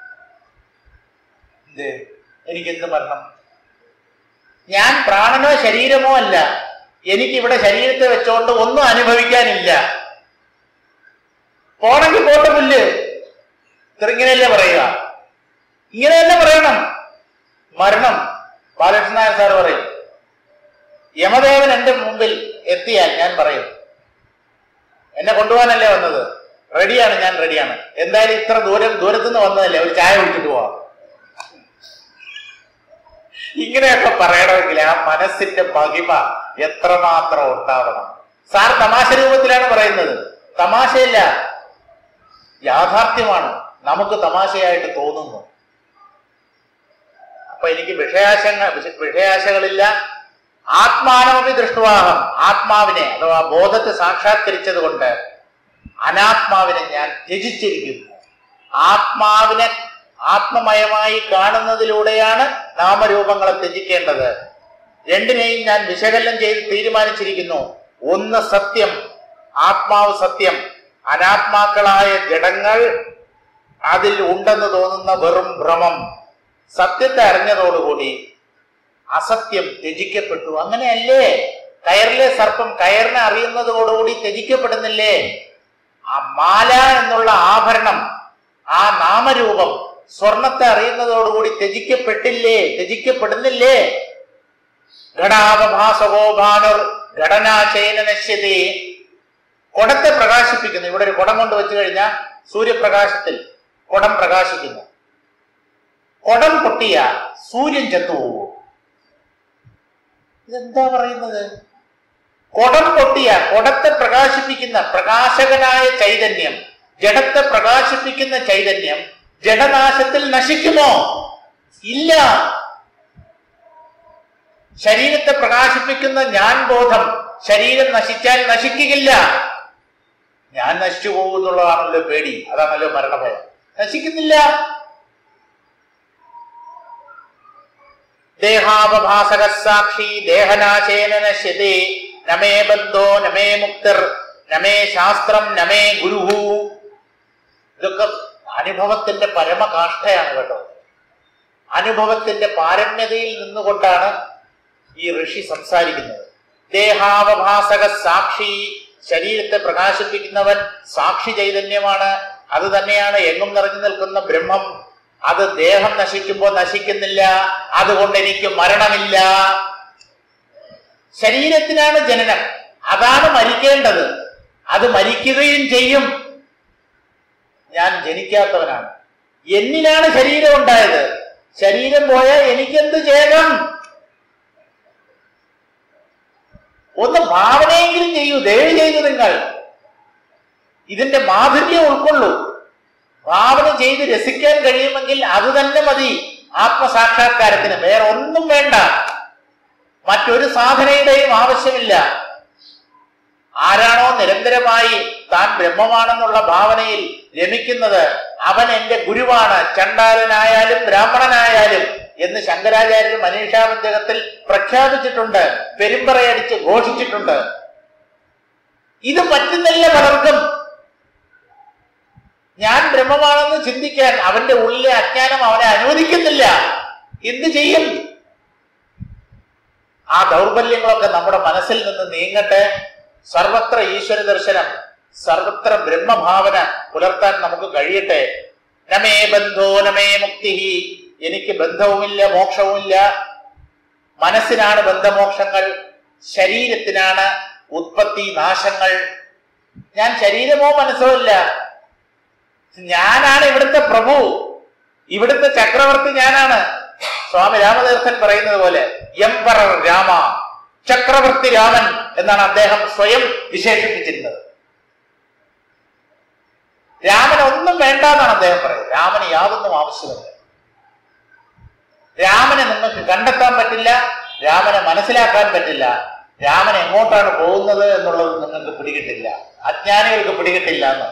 Speaker 1: എന്ത് എനിക്ക് എന്ത് മരണം ഞാൻ പ്രാണനോ ശരീരമോ അല്ല എനിക്ക് ഇവിടെ ശരീരത്തെ വെച്ചോണ്ട് ഒന്നും അനുഭവിക്കാനില്ല പോണെങ്കിൽ പോട്ടെ പുല്ല് ഇത്രയിങ്ങനെയല്ലേ പറയുക ഇങ്ങനെ തന്നെ പറയണം മരണം ബാലകൃഷ്ണൻ നായർ സാർ പറയും യമദേവൻ എന്റെ മുമ്പിൽ എത്തിയാൽ ഞാൻ പറയും എന്നെ കൊണ്ടുപോകാനല്ലേ വന്നത് റെഡിയാണ് ഞാൻ റെഡിയാണ് എന്തായാലും ഇത്ര ദൂരം ദൂരത്തുനിന്ന് വന്നതല്ലേ ഒരു ചായ കുടിച്ചിട്ട് പോവാം ഇങ്ങനെയൊക്കെ പറയണമെങ്കിൽ ആ മനസ്സിന്റെ മഹിമ എത്രമാത്രം ഉണ്ടാവണം സാർ തമാശ രൂപത്തിലാണ് പറയുന്നത് തമാശയല്ല യാഥാർത്ഥ്യമാണ് നമുക്ക് തമാശയായിട്ട് തോന്നുന്നു അപ്പൊ എനിക്ക് വിഷയാശങ്ങൾ വിഷയാശകളില്ല ആത്മാനമപി ദൃഷ്ടുവാഹം ആത്മാവിനെ അഥവാ ബോധത്തെ സാക്ഷാത്കരിച്ചത് കൊണ്ട് അനാത്മാവിനെ ഞാൻ ത്യജിച്ചിരിക്കുന്നു ആത്മാവിനെ ആത്മമയമായി കാണുന്നതിലൂടെയാണ് നാമരൂപങ്ങളെ ത്യജിക്കേണ്ടത് രണ്ടിനെയും ഞാൻ വിശകലനം ചെയ്ത് തീരുമാനിച്ചിരിക്കുന്നു ഒന്ന് സത്യം ആത്മാവ് സത്യം അനാത്മാക്കളായ ജഡങ്ങൾ അതിൽ ഉണ്ടെന്ന് തോന്നുന്ന വെറും ഭ്രമം സത്യത്തെ അറിഞ്ഞതോടുകൂടി അസത്യം ത്യജിക്കപ്പെട്ടു അങ്ങനെയല്ലേ കയറിലെ സർപ്പം കയറിനെ അറിയുന്നതോടുകൂടി ത്യജിക്കപ്പെടുന്നില്ലേ ആ മാല എന്നുള്ള ആഭരണം ആ നാമരൂപം സ്വർണത്തെ അറിയുന്നതോടുകൂടി ത്യജിക്കപ്പെട്ടില്ലേ ത്യജിക്കപ്പെടുന്നില്ലേ ഘടാവഭാസകോ ഭാനുർ ഘടനാചൈന നശ്യതേ കുടത്തെ പ്രകാശിപ്പിക്കുന്നു ഇവിടെ ഒരു കുടം കൊണ്ട് വെച്ചു കഴിഞ്ഞാൽ സൂര്യപ്രകാശത്തിൽ കുടം പ്രകാശിക്കുന്നു കുടം പൊട്ടിയ സൂര്യൻ ചത്തുപോകും ഇതെന്താ പറയുന്നത് കുടം പൊട്ടിയ കുടത്തെ പ്രകാശിപ്പിക്കുന്ന പ്രകാശകനായ ചൈതന്യം ജഡത്തെ പ്രകാശിപ്പിക്കുന്ന ചൈതന്യം ജഡനാശത്തിൽ നശിക്കുമോ ഇല്ല ശരീരത്തെ പ്രകാശിപ്പിക്കുന്ന ഞാൻ ബോധം ശരീരം നശിച്ചാൽ നശിക്കുകയില്ല ഞാൻ നശിച്ചു പോകുന്നുള്ളതാണല്ലോ പേടി അതാണല്ലോ മരണഭയം നശിക്കുന്നില്ല ദേഹാപഭാസക സാക്ഷി ദേഹനാശേന നശ്യത്തെ നമേ ബന്ധോ നമേ മുക്തിർ നമേ ശാസ്ത്രം നമേ ഗുരുഹു ഇതൊക്കെ അനുഭവത്തിന്റെ പരമകാഷ്ഠയാണ് കേട്ടോ അനുഭവത്തിന്റെ പാരമ്യതയിൽ നിന്നുകൊണ്ടാണ് ഈ ഋഷി സംസാരിക്കുന്നത് ദേഹാവഭാസക സാക്ഷി ശരീരത്തെ പ്രകാശിപ്പിക്കുന്നവൻ സാക്ഷി ചൈതന്യമാണ് അത് തന്നെയാണ് എങ്ങും നിറഞ്ഞു നിൽക്കുന്ന ബ്രഹ്മം അത് ദേഹം നശിക്കുമ്പോൾ നശിക്കുന്നില്ല അതുകൊണ്ട് എനിക്ക് മരണമില്ല ശരീരത്തിനാണ് ജനനം അതാണ് മരിക്കേണ്ടത് അത് മരിക്കുകയും ചെയ്യും ഞാൻ ജനിക്കാത്തവനാണ് എന്നിലാണ് ശരീരം ഉണ്ടായത് ശരീരം പോയാൽ എനിക്കെന്ത് ചെയ്യണം ഒന്ന് ഭാവനയെങ്കിലും ചെയ്യൂ ദയവ് ചെയ്തു നിങ്ങൾ ഇതിന്റെ മാധുര്യം ഉൾക്കൊള്ളൂ ഭാവന ചെയ്ത് രസിക്കാൻ കഴിയുമെങ്കിൽ അത് തന്നെ മതി ആത്മസാക്ഷാത്കാരത്തിന് വേറെ ഒന്നും വേണ്ട മറ്റൊരു സാധനയുടെയും ആവശ്യമില്ല ആരാണോ നിരന്തരമായി താൻ ബ്രഹ്മമാണെന്നുള്ള ഭാവനയിൽ രമിക്കുന്നത് അവൻ എന്റെ ഗുരുവാണ് ചണ്ടാലനായാലും ബ്രാഹ്മണനായാലും എന്ന് ശങ്കരാചാര്യർ മനീഷാപഞ്ചകത്തിൽ പ്രഖ്യാപിച്ചിട്ടുണ്ട് പെരുമ്പറയടിച്ച് ഘോഷിച്ചിട്ടുണ്ട് ഇത് പറ്റുന്നില്ല പലർക്കും ഞാൻ ബ്രഹ്മമാണെന്ന് ചിന്തിക്കാൻ അവന്റെ ഉള്ളിലെ അജ്ഞാനം അവനെ അനുവദിക്കുന്നില്ല എന്ത് ചെയ്യും ആ ദൗർബല്യങ്ങളൊക്കെ നമ്മുടെ മനസ്സിൽ നിന്ന് നീങ്ങട്ടെ സർവത്ര ഈശ്വര ദർശനം സർവത്ര ബ്രഹ്മഭാവന പുലർത്താൻ നമുക്ക് കഴിയട്ടെ നമേ ബന്ധോ നമേ മുക്തി എനിക്ക് ബന്ധവുമില്ല മോക്ഷവുമില്ല മനസ്സിനാണ് ബന്ധമോക്ഷങ്ങൾ ശരീരത്തിനാണ് ഉത്പത്തി നാശങ്ങൾ ഞാൻ ശരീരമോ മനസ്സോ ഇല്ല ഞാനാണ് ഇവിടുത്തെ പ്രഭു ഇവിടുത്തെ ചക്രവർത്തി ഞാനാണ് സ്വാമി രാമതീർത്ഥൻ പറയുന്നത് പോലെ എംപറർ രാമ ചക്രവർത്തി രാമൻ എന്നാണ് അദ്ദേഹം സ്വയം വിശേഷിപ്പിച്ചിരുന്നത് രാമന് ഒന്നും വേണ്ട എന്നാണ് അദ്ദേഹം പറയുന്നത് രാമന് യാതൊന്നും ആവശ്യമില്ല രാമനെ നിങ്ങൾക്ക് കണ്ടെത്താൻ പറ്റില്ല രാമനെ മനസ്സിലാക്കാൻ പറ്റില്ല രാമൻ എങ്ങോട്ടാണ് പോകുന്നത് എന്നുള്ളത് നിങ്ങൾക്ക് പിടികിട്ടില്ല അജ്ഞാനികൾക്ക് പിടികിട്ടില്ല എന്ന്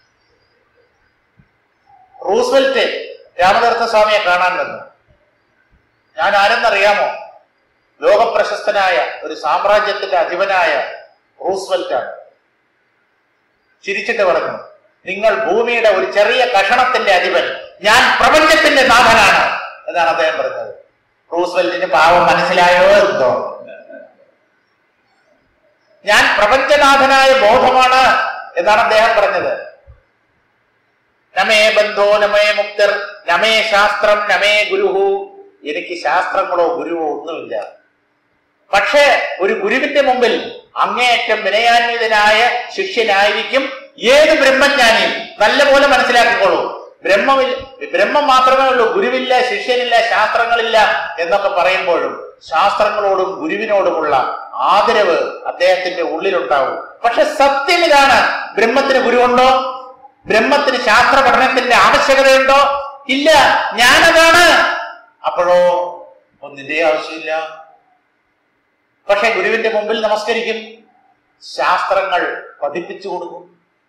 Speaker 1: റൂസ്വെൽറ്റ് രാമതീർത്ഥ സ്വാമിയെ കാണാൻ വന്നു ഞാൻ ആരെന്നറിയാമോ ലോകപ്രശസ്തനായ ഒരു സാമ്രാജ്യത്തിന്റെ അധിപനായ റൂസ്വെൽറ്റ് ആണ് ചിരിച്ചിട്ട് പറഞ്ഞു നിങ്ങൾ ഭൂമിയുടെ ഒരു ചെറിയ കഷണത്തിന്റെ അധിപൻ ഞാൻ പ്രപഞ്ചത്തിന്റെ നാഥനാണ് എന്നാണ് അദ്ദേഹം പറഞ്ഞത് റൂസ്വെൽറ്റിന് പാവം മനസ്സിലായോ എന്തോ ഞാൻ പ്രപഞ്ചനാഥനായ ബോധമാണ് എന്നാണ് അദ്ദേഹം പറഞ്ഞത് നമേ ബന്ധോ നമേ മുക്തർ നമേ ശാസ്ത്രം നമേ ഗുരുഹു എനിക്ക് ശാസ്ത്രങ്ങളോ ഗുരുവോ ഒന്നുമില്ല പക്ഷേ ഒരു ഗുരുവിന്റെ മുമ്പിൽ അങ്ങേയറ്റം വിനയാന്വിതനായ ശിഷ്യനായിരിക്കും ഏത് ബ്രഹ്മജ്ഞാനിയും നല്ലപോലെ മനസ്സിലാക്കിക്കോളൂ ബ്രഹ്മമില്ല ബ്രഹ്മം മാത്രമേ ഉള്ളൂ ഗുരുവില്ല ശിഷ്യനില്ല ശാസ്ത്രങ്ങളില്ല എന്നൊക്കെ പറയുമ്പോഴും ശാസ്ത്രങ്ങളോടും ഗുരുവിനോടുമുള്ള ആദരവ് അദ്ദേഹത്തിന്റെ ഉള്ളിലുണ്ടാവും പക്ഷെ സത്യം ഇതാണ് ബ്രഹ്മത്തിന് ഗുരുവുണ്ടോ ബ്രഹ്മത്തിന് ശാസ്ത്ര പഠനത്തിന്റെ ആവശ്യകതയുണ്ടോ ഇല്ല ഞാനതാണ് അപ്പോഴോ ഒന്നിന്റെ ആവശ്യമില്ല പക്ഷെ ഗുരുവിന്റെ മുമ്പിൽ നമസ്കരിക്കും ശാസ്ത്രങ്ങൾ പഠിപ്പിച്ചു കൊടുക്കും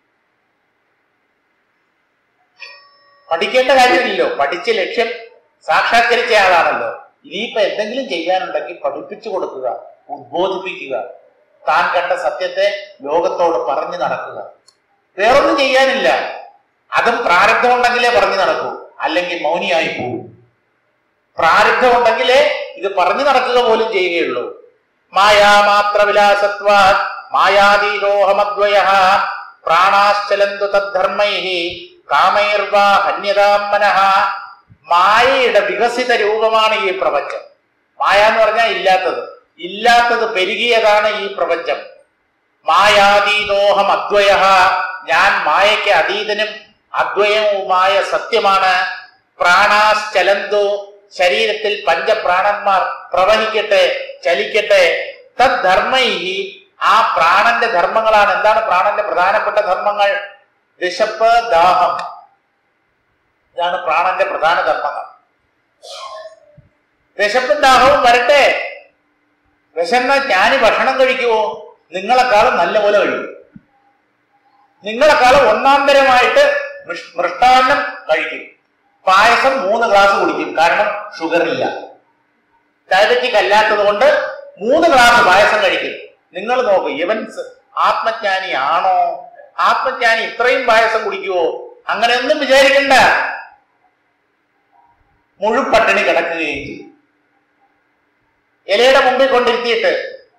Speaker 1: പഠിക്കേണ്ട കാര്യമില്ലല്ലോ പഠിച്ച് ലക്ഷ്യം സാക്ഷാത്കരിച്ച ആളാണല്ലോ ഇനിയിപ്പോ എന്തെങ്കിലും ചെയ്യാനുണ്ടെങ്കിൽ പഠിപ്പിച്ചു കൊടുക്കുക ഉദ്ബോധിപ്പിക്കുക താൻ കണ്ട സത്യത്തെ ലോകത്തോട് പറഞ്ഞു നടക്കുക വേറൊന്നും ചെയ്യാനില്ല അതും പ്രാരബ്ധം ഉണ്ടെങ്കിലേ പറഞ്ഞു നടക്കൂ അല്ലെങ്കിൽ മൗനിയായി പോകും പ്രാരബ്ധം ഉണ്ടെങ്കിലേ ഇത് പറഞ്ഞു നടക്കുക പോലും ചെയ്യുകയുള്ളൂ മായാമാത്ര വിലാസത്വാ മായാതീരോഹമദ്വയ പ്രാണാശ്ചലന്തു തദ്ധർമ്മൈ കാമൈർവാ ഹന്യതാം മനഃ മായയുടെ വികസിത രൂപമാണ് ഈ പ്രപഞ്ചം മായ എന്ന് പറഞ്ഞാൽ ഇല്ലാത്തത് ഇല്ലാത്തത് പെരുകിയതാണ് ഈ പ്രപഞ്ചം മായാതീതോഹം അദ്വയ ഞാൻ മായയ്ക്ക് അതീതനും അദ്വയവുമായ സത്യമാണ് പ്രാണാശ്ചലന്തു ശരീരത്തിൽ പഞ്ചപ്രാണന്മാർ പ്രവഹിക്കട്ടെ ചലിക്കട്ടെ തദ്ധർമ്മൈ ആ പ്രാണന്റെ ധർമ്മങ്ങളാണ് എന്താണ് പ്രാണന്റെ പ്രധാനപ്പെട്ട ധർമ്മങ്ങൾ വിശപ്പ് ദാഹം ഇതാണ് പ്രാണന്റെ പ്രധാന ധർമ്മങ്ങൾ വിശപ്പും ദാഹവും വരട്ടെ വിശന്ന ഞാന് ഭക്ഷണം കഴിക്കുമോ നിങ്ങളെക്കാളും നല്ലപോലെ കഴിക്കും നിങ്ങളെക്കാളും ഒന്നാം തരമായിട്ട് മിഷ്- മൃഷ്ടാന്നം കഴിക്കും പായസം മൂന്ന് ഗ്ലാസ് കുടിക്കും കാരണം ഷുഗർ ഇല്ല ഡയബറ്റിക് അല്ലാത്തത് കൊണ്ട് മൂന്ന് ഗ്ലാസ് പായസം കഴിക്കും നിങ്ങൾ നോക്ക് ഇവൻ സ- ആത്മജ്ഞാനി ആണോ ആത്മജ്ഞാനി ഇത്രയും പായസം കുടിക്കുവോ അങ്ങനെയൊന്നും വിചാരിക്കണ്ട മുഴുപട്ടിണി കിടക്കുകയും ചെയ്യും ഇലയുടെ മുമ്പിൽ കൊണ്ടിരുത്തിയിട്ട്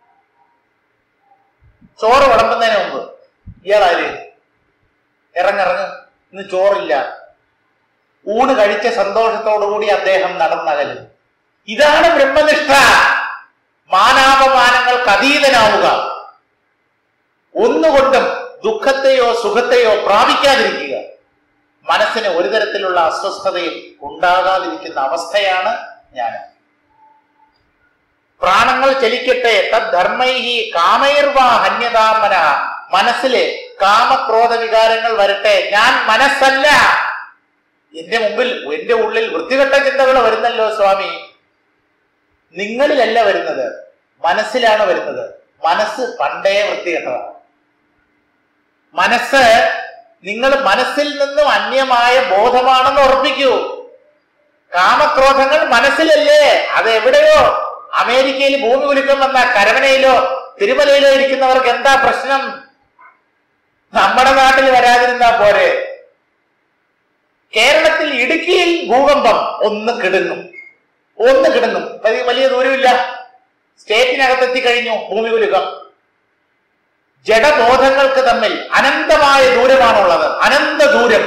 Speaker 1: ചോറ് വിളമ്പുന്നതിന് മുമ്പ് ഇയാളാര് ഇറങ്ങിറങ്ങ് ഇന്ന് ചോറില്ല ഊണ് കഴിച്ച സന്തോഷത്തോടുകൂടി അദ്ദേഹം നടന്നകലും ഇതാണ് ബ്രഹ്മനിഷ്ഠ മാനാപമാനങ്ങൾക്ക് അതീതനാവുക ഒന്നുകൊണ്ടും ദുഃഖത്തെയോ സുഖത്തെയോ പ്രാപിക്കാതിരിക്കുക മനസ്സിന് ഒരു തരത്തിലുള്ള അസ്വസ്ഥതയും ഉണ്ടാകാതിരിക്കുന്ന അവസ്ഥയാണ് ഞാൻ പ്രാണങ്ങൾ ചലിക്കട്ടെ തദ്ധർമ്മൈഹി കാമൈർവാ ഹന്യതാമന മനസ്സില് കാമക്രോധ വികാരങ്ങൾ വരട്ടെ ഞാൻ മനസ്സല്ല എന്റെ മുമ്പിൽ എന്റെ ഉള്ളിൽ വൃത്തികെട്ട ചിന്തകൾ വരുന്നല്ലോ സ്വാമി നിങ്ങളിലല്ല വരുന്നത് മനസ്സിലാണ് വരുന്നത് മനസ്സ് പണ്ടേ വൃത്തികെട്ടതാണ് മനസ്സ് നിങ്ങൾ മനസ്സിൽ നിന്നും അന്യമായ ബോധമാണെന്ന് ഉറപ്പിക്കൂ കാമക്രോധങ്ങൾ മനസ്സിലല്ലേ അത് എവിടെയോ അമേരിക്കയിൽ ഭൂമി കുലുക്കം വന്ന കരവനയിലോ തിരുമലയിലോ ഇരിക്കുന്നവർക്ക് എന്താ പ്രശ്നം നമ്മുടെ നാട്ടിൽ വരാതിരുന്നാ പോരെ കേരളത്തിൽ ഇടുക്കിയിൽ ഭൂകമ്പം ഒന്ന് കിടങ്ങും ഒന്ന് കിടങ്ങും വലിയ വലിയ ദൂരമില്ല സ്റ്റേറ്റിനകത്തെത്തി കഴിഞ്ഞു ഭൂമികുലുക്കം ജഡബോധങ്ങൾക്ക് തമ്മിൽ അനന്തമായ ദൂരമാണുള്ളത് അനന്ത ദൂരം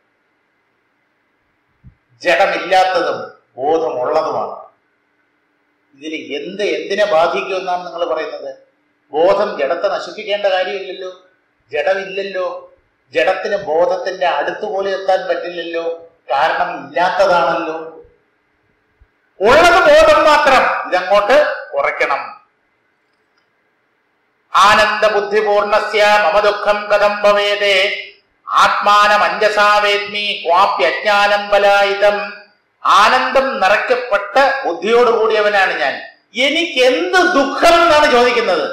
Speaker 1: ജഡമില്ലാത്തതും ബോധമുള്ളതുമാണ് ഇതിൽ എന്ത് എന്തിനെ ബാധിക്കുമെന്നാണ് നിങ്ങൾ പറയുന്നത് ബോധം ജഡത്തെ നശിപ്പിക്കേണ്ട കാര്യമില്ലല്ലോ ജഡമില്ലല്ലോ ജഡത്തിന് ബോധത്തിന്റെ അടുത്തുപോലെ എത്താൻ പറ്റില്ലല്ലോ കാരണം ഇല്ലാത്തതാണല്ലോ ഉള്ളത് ബോധം മാത്രം ഇതങ്ങോട്ട് കുറയ്ക്കണം ആനന്ദ ബുദ്ധിപൂർണസ്യ മമ ദുഃഖം കഥം ഭവേതേ ആത്മാനമഞ്ജസാവേദ്മി ക്വാപ്യജ്ഞാനം ബലായുധം ആനന്ദം നിറയ്ക്കപ്പെട്ട ബുദ്ധിയോടുകൂടിയവനാണ് ഞാൻ എനിക്ക് എന്ത് ദുഃഖം എന്നാണ് ചോദിക്കുന്നത്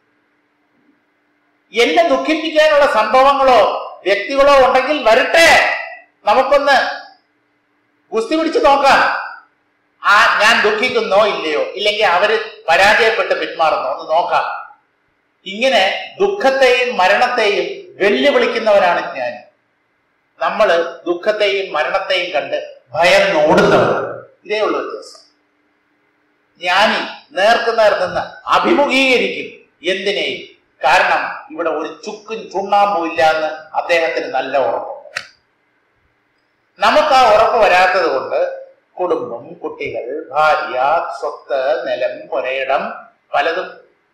Speaker 1: എന്നെ ദുഃഖിപ്പിക്കാനുള്ള സംഭവങ്ങളോ വ്യക്തികളോ ഉണ്ടെങ്കിൽ വരട്ടെ നമുക്കൊന്ന് ഗുസ്തി പിടിച്ച് നോക്കാം ആ ഞാൻ ദുഃഖിക്കുന്നോ ഇല്ലയോ ഇല്ലെങ്കിൽ അവര് പരാജയപ്പെട്ട് പിന്മാറുന്നോ ഒന്ന് നോക്കാം ഇങ്ങനെ ദുഃഖത്തെയും മരണത്തെയും വെല്ലുവിളിക്കുന്നവരാണ് ഞാൻ നമ്മൾ ദുഃഖത്തെയും മരണത്തെയും കണ്ട് ഭയന്ന് ഓടുന്നവർ ഇതേ ഉള്ളൂ വ്യത്യാസം ജ്ഞാനി നേർക്ക് നേർ നിന്ന് അഭിമുഖീകരിക്കും എന്തിനേയും കാരണം ഇവിടെ ഒരു ചുക്കും ചുണ്ണാമ്പും ഇല്ല എന്ന് അദ്ദേഹത്തിന് നല്ല ഉറപ്പുണ്ട് നമുക്ക് ആ ഉറപ്പ് വരാത്തത് കൊണ്ട് കുടുംബം കുട്ടികൾ ഭാര്യ സ്വത്ത് നിലം പുരയിടം പലതും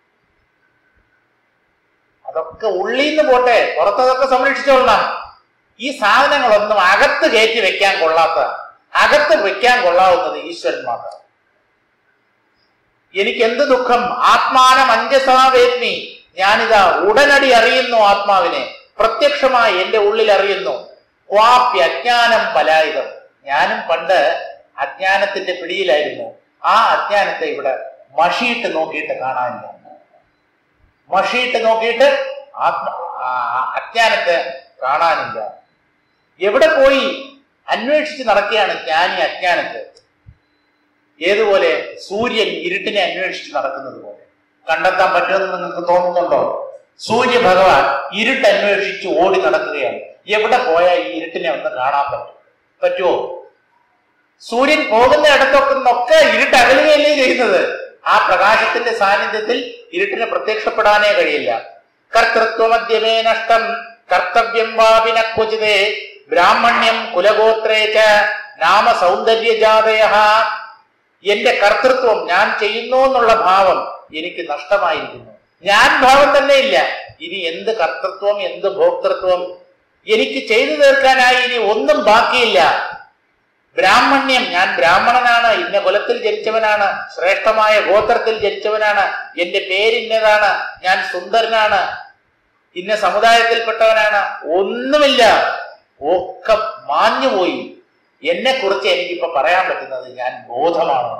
Speaker 1: അതൊക്കെ ഉള്ളിൽ നിന്ന് പോട്ടെ പുറത്തതൊക്കെ സംരക്ഷിച്ചോളണം ഈ സാധനങ്ങളൊന്നും അകത്ത് കയറ്റി വെക്കാൻ കൊള്ളാത്ത അകത്ത് വെക്കാൻ കൊള്ളാവുന്നത് ഈശ്വരൻ മാത്രം എനിക്ക് എന്ത് ദുഃഖം ആത്മാനം അഞ്ജസാവേദ്മി ഞാനിതാ ഉടനടി അറിയുന്നു ആത്മാവിനെ പ്രത്യക്ഷമായി എന്റെ ഉള്ളിൽ അറിയുന്നു ക്വാപ്യ അജ്ഞാനം പലായുധം ഞാനും പണ്ട് അജ്ഞാനത്തിന്റെ പിടിയിലായിരുന്നു ആ അജ്ഞാനത്തെ ഇവിടെ മഷിയിട്ട് നോക്കിയിട്ട് കാണാനില്ല മഷിയിട്ട് നോക്കിയിട്ട് ആത്മ ആ, അജ്ഞാനത്തെ കാണാനില്ല എവിടെ പോയി അന്വേഷിച്ച് നടക്കുകയാണ് ജ്ഞാനി അജ്ഞാനത്തെ ഏതുപോലെ സൂര്യൻ ഇരുട്ടിനെ അന്വേഷിച്ച് നടക്കുന്നത് പോലെ കണ്ടെത്താൻ പറ്റുമെന്ന് നിങ്ങൾക്ക് തോന്നുന്നുണ്ടോ സൂര്യ ഭഗവാൻ ഇരുട്ട് അന്വേഷിച്ച് ഓടി നടക്കുകയാണ് എവിടെ പോയാൽ ഈ ഇരുട്ടിനെ ഒന്ന് കാണാൻ പറ്റും പറ്റുമോ സൂര്യൻ പോകുന്ന ഇടത്തൊക്കെ നിന്നൊക്കെ ഇരുട്ട് അകലുകയല്ലേ ചെയ്യുന്നത് ആ പ്രകാശത്തിന്റെ സാന്നിധ്യത്തിൽ ഇരുട്ടിന് പ്രത്യക്ഷപ്പെടാനേ കഴിയില്ല കർത്തൃത്വമദ്യമേ നഷ്ടം കർത്തവ്യം വാപിന ക്വചിതേ ബ്രാഹ്മണ്യം കുലഗോത്രേച്ച നാമ സൗന്ദര്യജാതയ എന്റെ കർത്തൃത്വം ഞാൻ ചെയ്യുന്നു എന്നുള്ള ഭാവം എനിക്ക് നഷ്ടമായിരിക്കുന്നു ഞാൻ ഭാവം തന്നെ ഇല്ല ഇനി എന്ത് കർത്തൃത്വം എന്ത് ഭോക്തൃത്വം എനിക്ക് ചെയ്തു തീർക്കാനായി ഇനി ഒന്നും ബാക്കിയില്ല ബ്രാഹ്മണ്യം ഞാൻ ബ്രാഹ്മണനാണ് ഇന്ന കുലത്തിൽ ജനിച്ചവനാണ് ശ്രേഷ്ഠമായ ഗോത്രത്തിൽ ജനിച്ചവനാണ് എന്റെ പേരിന്നതാണ് ഞാൻ സുന്ദരനാണ് ഇന്ന സമുദായത്തിൽപ്പെട്ടവനാണ് ഒന്നുമില്ല ഒക്കെ മാഞ്ഞുപോയി എന്നെ കുറിച്ച് എനിക്കിപ്പോ പറയാൻ പറ്റുന്നത് ഞാൻ ബോധമാണ്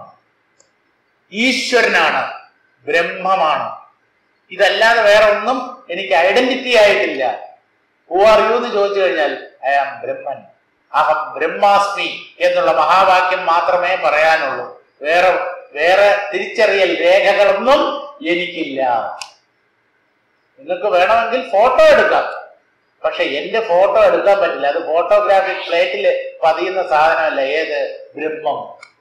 Speaker 1: ഈശ്വരനാണ് ബ്രഹ്മമാണ് ഇതല്ലാതെ വേറെ ഒന്നും എനിക്ക് ഐഡന്റിറ്റി ആയിട്ടില്ല ഹു ആർ യു എന്ന് ചോദിച്ചു കഴിഞ്ഞാൽ ഐ ആം ബ്രഹ്മൻ അഹം ബ്രഹ്മാസ്മി എന്നുള്ള മഹാവാക്യം മാത്രമേ പറയാനുള്ളൂ വേറെ വേറെ തിരിച്ചറിയൽ രേഖകളൊന്നും എനിക്കില്ല നിങ്ങൾക്ക് വേണമെങ്കിൽ ഫോട്ടോ എടുക്കാം പക്ഷെ എന്റെ ഫോട്ടോ എടുക്കാൻ പറ്റില്ല അത് ഫോട്ടോഗ്രാഫിക് പ്ലേറ്റിൽ പതിയുന്ന സാധനമല്ല ഏത് ബ്രഹ്മം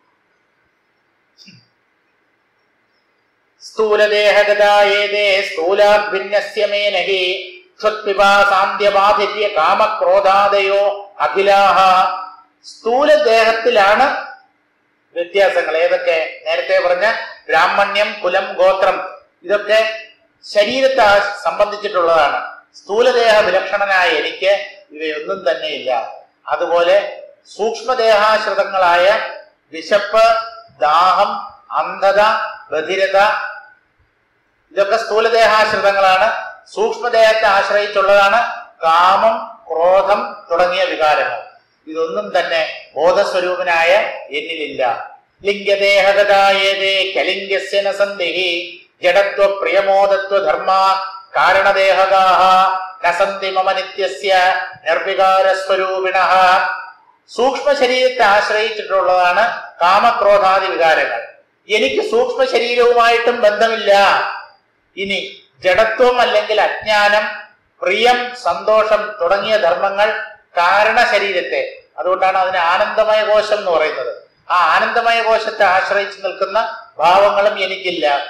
Speaker 1: സ്ഥൂലദേഹഗതായേതേ സ്ഥൂലാഭിന്യസ്യ മേ നഹി ക്ഷത്പിപാസാന്ത്യബാധിത്യ കാമക്രോധാദയോ അഖിലാഹ സ്ഥൂലദേഹത്തിലാണ് വ്യത്യാസങ്ങൾ ഏതൊക്കെ നേരത്തെ പറഞ്ഞ ബ്രാഹ്മണ്യം കുലം ഗോത്രം ഇതൊക്കെ ശരീരത്തെ ആ- സംബന്ധിച്ചിട്ടുള്ളതാണ് സ്ഥൂലദേഹ വിലക്ഷണനായ എനിക്ക് ഇവയൊന്നും തന്നെയില്ല അതുപോലെ സൂക്ഷ്മദേഹാശ്രിതങ്ങളായ വിശപ്പ് ദാഹം അന്ധത ബധിരത ഇതൊക്കെ സ്ഥൂലദേഹാശ്രിതങ്ങളാണ് സൂക്ഷ്മദേഹത്തെ ആശ്രയിച്ചുള്ളതാണ് കാമം ക്രോധം തുടങ്ങിയ വികാരങ്ങൾ ഇതൊന്നും തന്നെ ബോധസ്വരൂപനായ എന്നിലില്ല ലിംഗദേഹഗതായേതേ കലിംഗസ്യ ന സന്ദേഹി ജഡത്വ പ്രിയമോദത്വ ധർമ്മ കാരണദേഹഗാഹ ന സന്തി മമ നിത്യസ്യ നിർവികാരസ്വരൂപിണഃ സൂക്ഷ്മ ശരീരത്തെ ആശ്രയിച്ചിട്ടുള്ളതാണ് കാമക്രോധാദി വികാരങ്ങൾ എനിക്ക് സൂക്ഷ്മ ശരീരവുമായിട്ടും ബന്ധമില്ല ഇനി ജഡത്വം അല്ലെങ്കിൽ അജ്ഞാനം പ്രിയം സന്തോഷം തുടങ്ങിയ ധർമ്മങ്ങൾ കാരണ ശരീരത്തെ അതുകൊണ്ടാണ് അതിന് ആനന്ദമയ കോശം എന്ന് പറയുന്നത് ആ ആനന്ദമയ കോശത്തെ ആശ്രയിച്ച് നിൽക്കുന്ന ഭാവങ്ങളും എനിക്കില്ല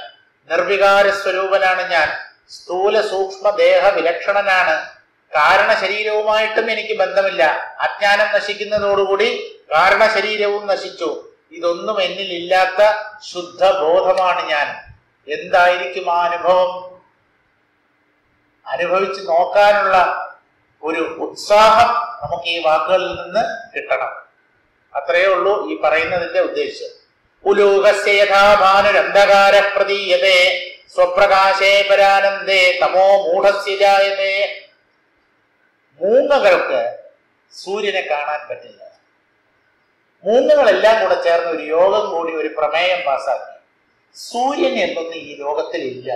Speaker 1: നിർവികാര സ്വരൂപനാണ് ഞാൻ സ്ഥൂല സൂക്ഷ്മ ദേഹ വിലക്ഷണനാണ് കാരണ ശരീരവുമായിട്ടും എനിക്ക് ബന്ധമില്ല അജ്ഞാനം നശിക്കുന്നതോടുകൂടി കാരണ ശരീരവും നശിച്ചു ഇതൊന്നും എന്നിൽ ഇല്ലാത്ത ശുദ്ധ ബോധമാണ് ഞാൻ എന്തായിരിക്കും ആ അനുഭവം അനുഭവിച്ച് നോക്കാനുള്ള ഒരു ഉത്സാഹം നമുക്ക് ഈ വാക്കുകളിൽ നിന്ന് കിട്ടണം അത്രയേ ഉള്ളൂ ഈ പറയുന്നതിന്റെ ഉദ്ദേശം ഉലൂകസ്യഥാഭാനുരന്ധകാര പ്രതീയതേ സ്വപ്രകാശേ പരാനന്ദേ തമോ മൂഢസ്യ ജായതേ മൂങ്ങകൾക്ക് സൂര്യനെ കാണാൻ പറ്റില്ല മൂങ്ങകളെല്ലാം കൂടെ ചേർന്ന് ഒരു യോഗം കൂടി ഒരു പ്രമേയം പാസാക്കി സൂര്യൻ എന്നൊന്നും ഈ ലോകത്തിൽ ഇല്ല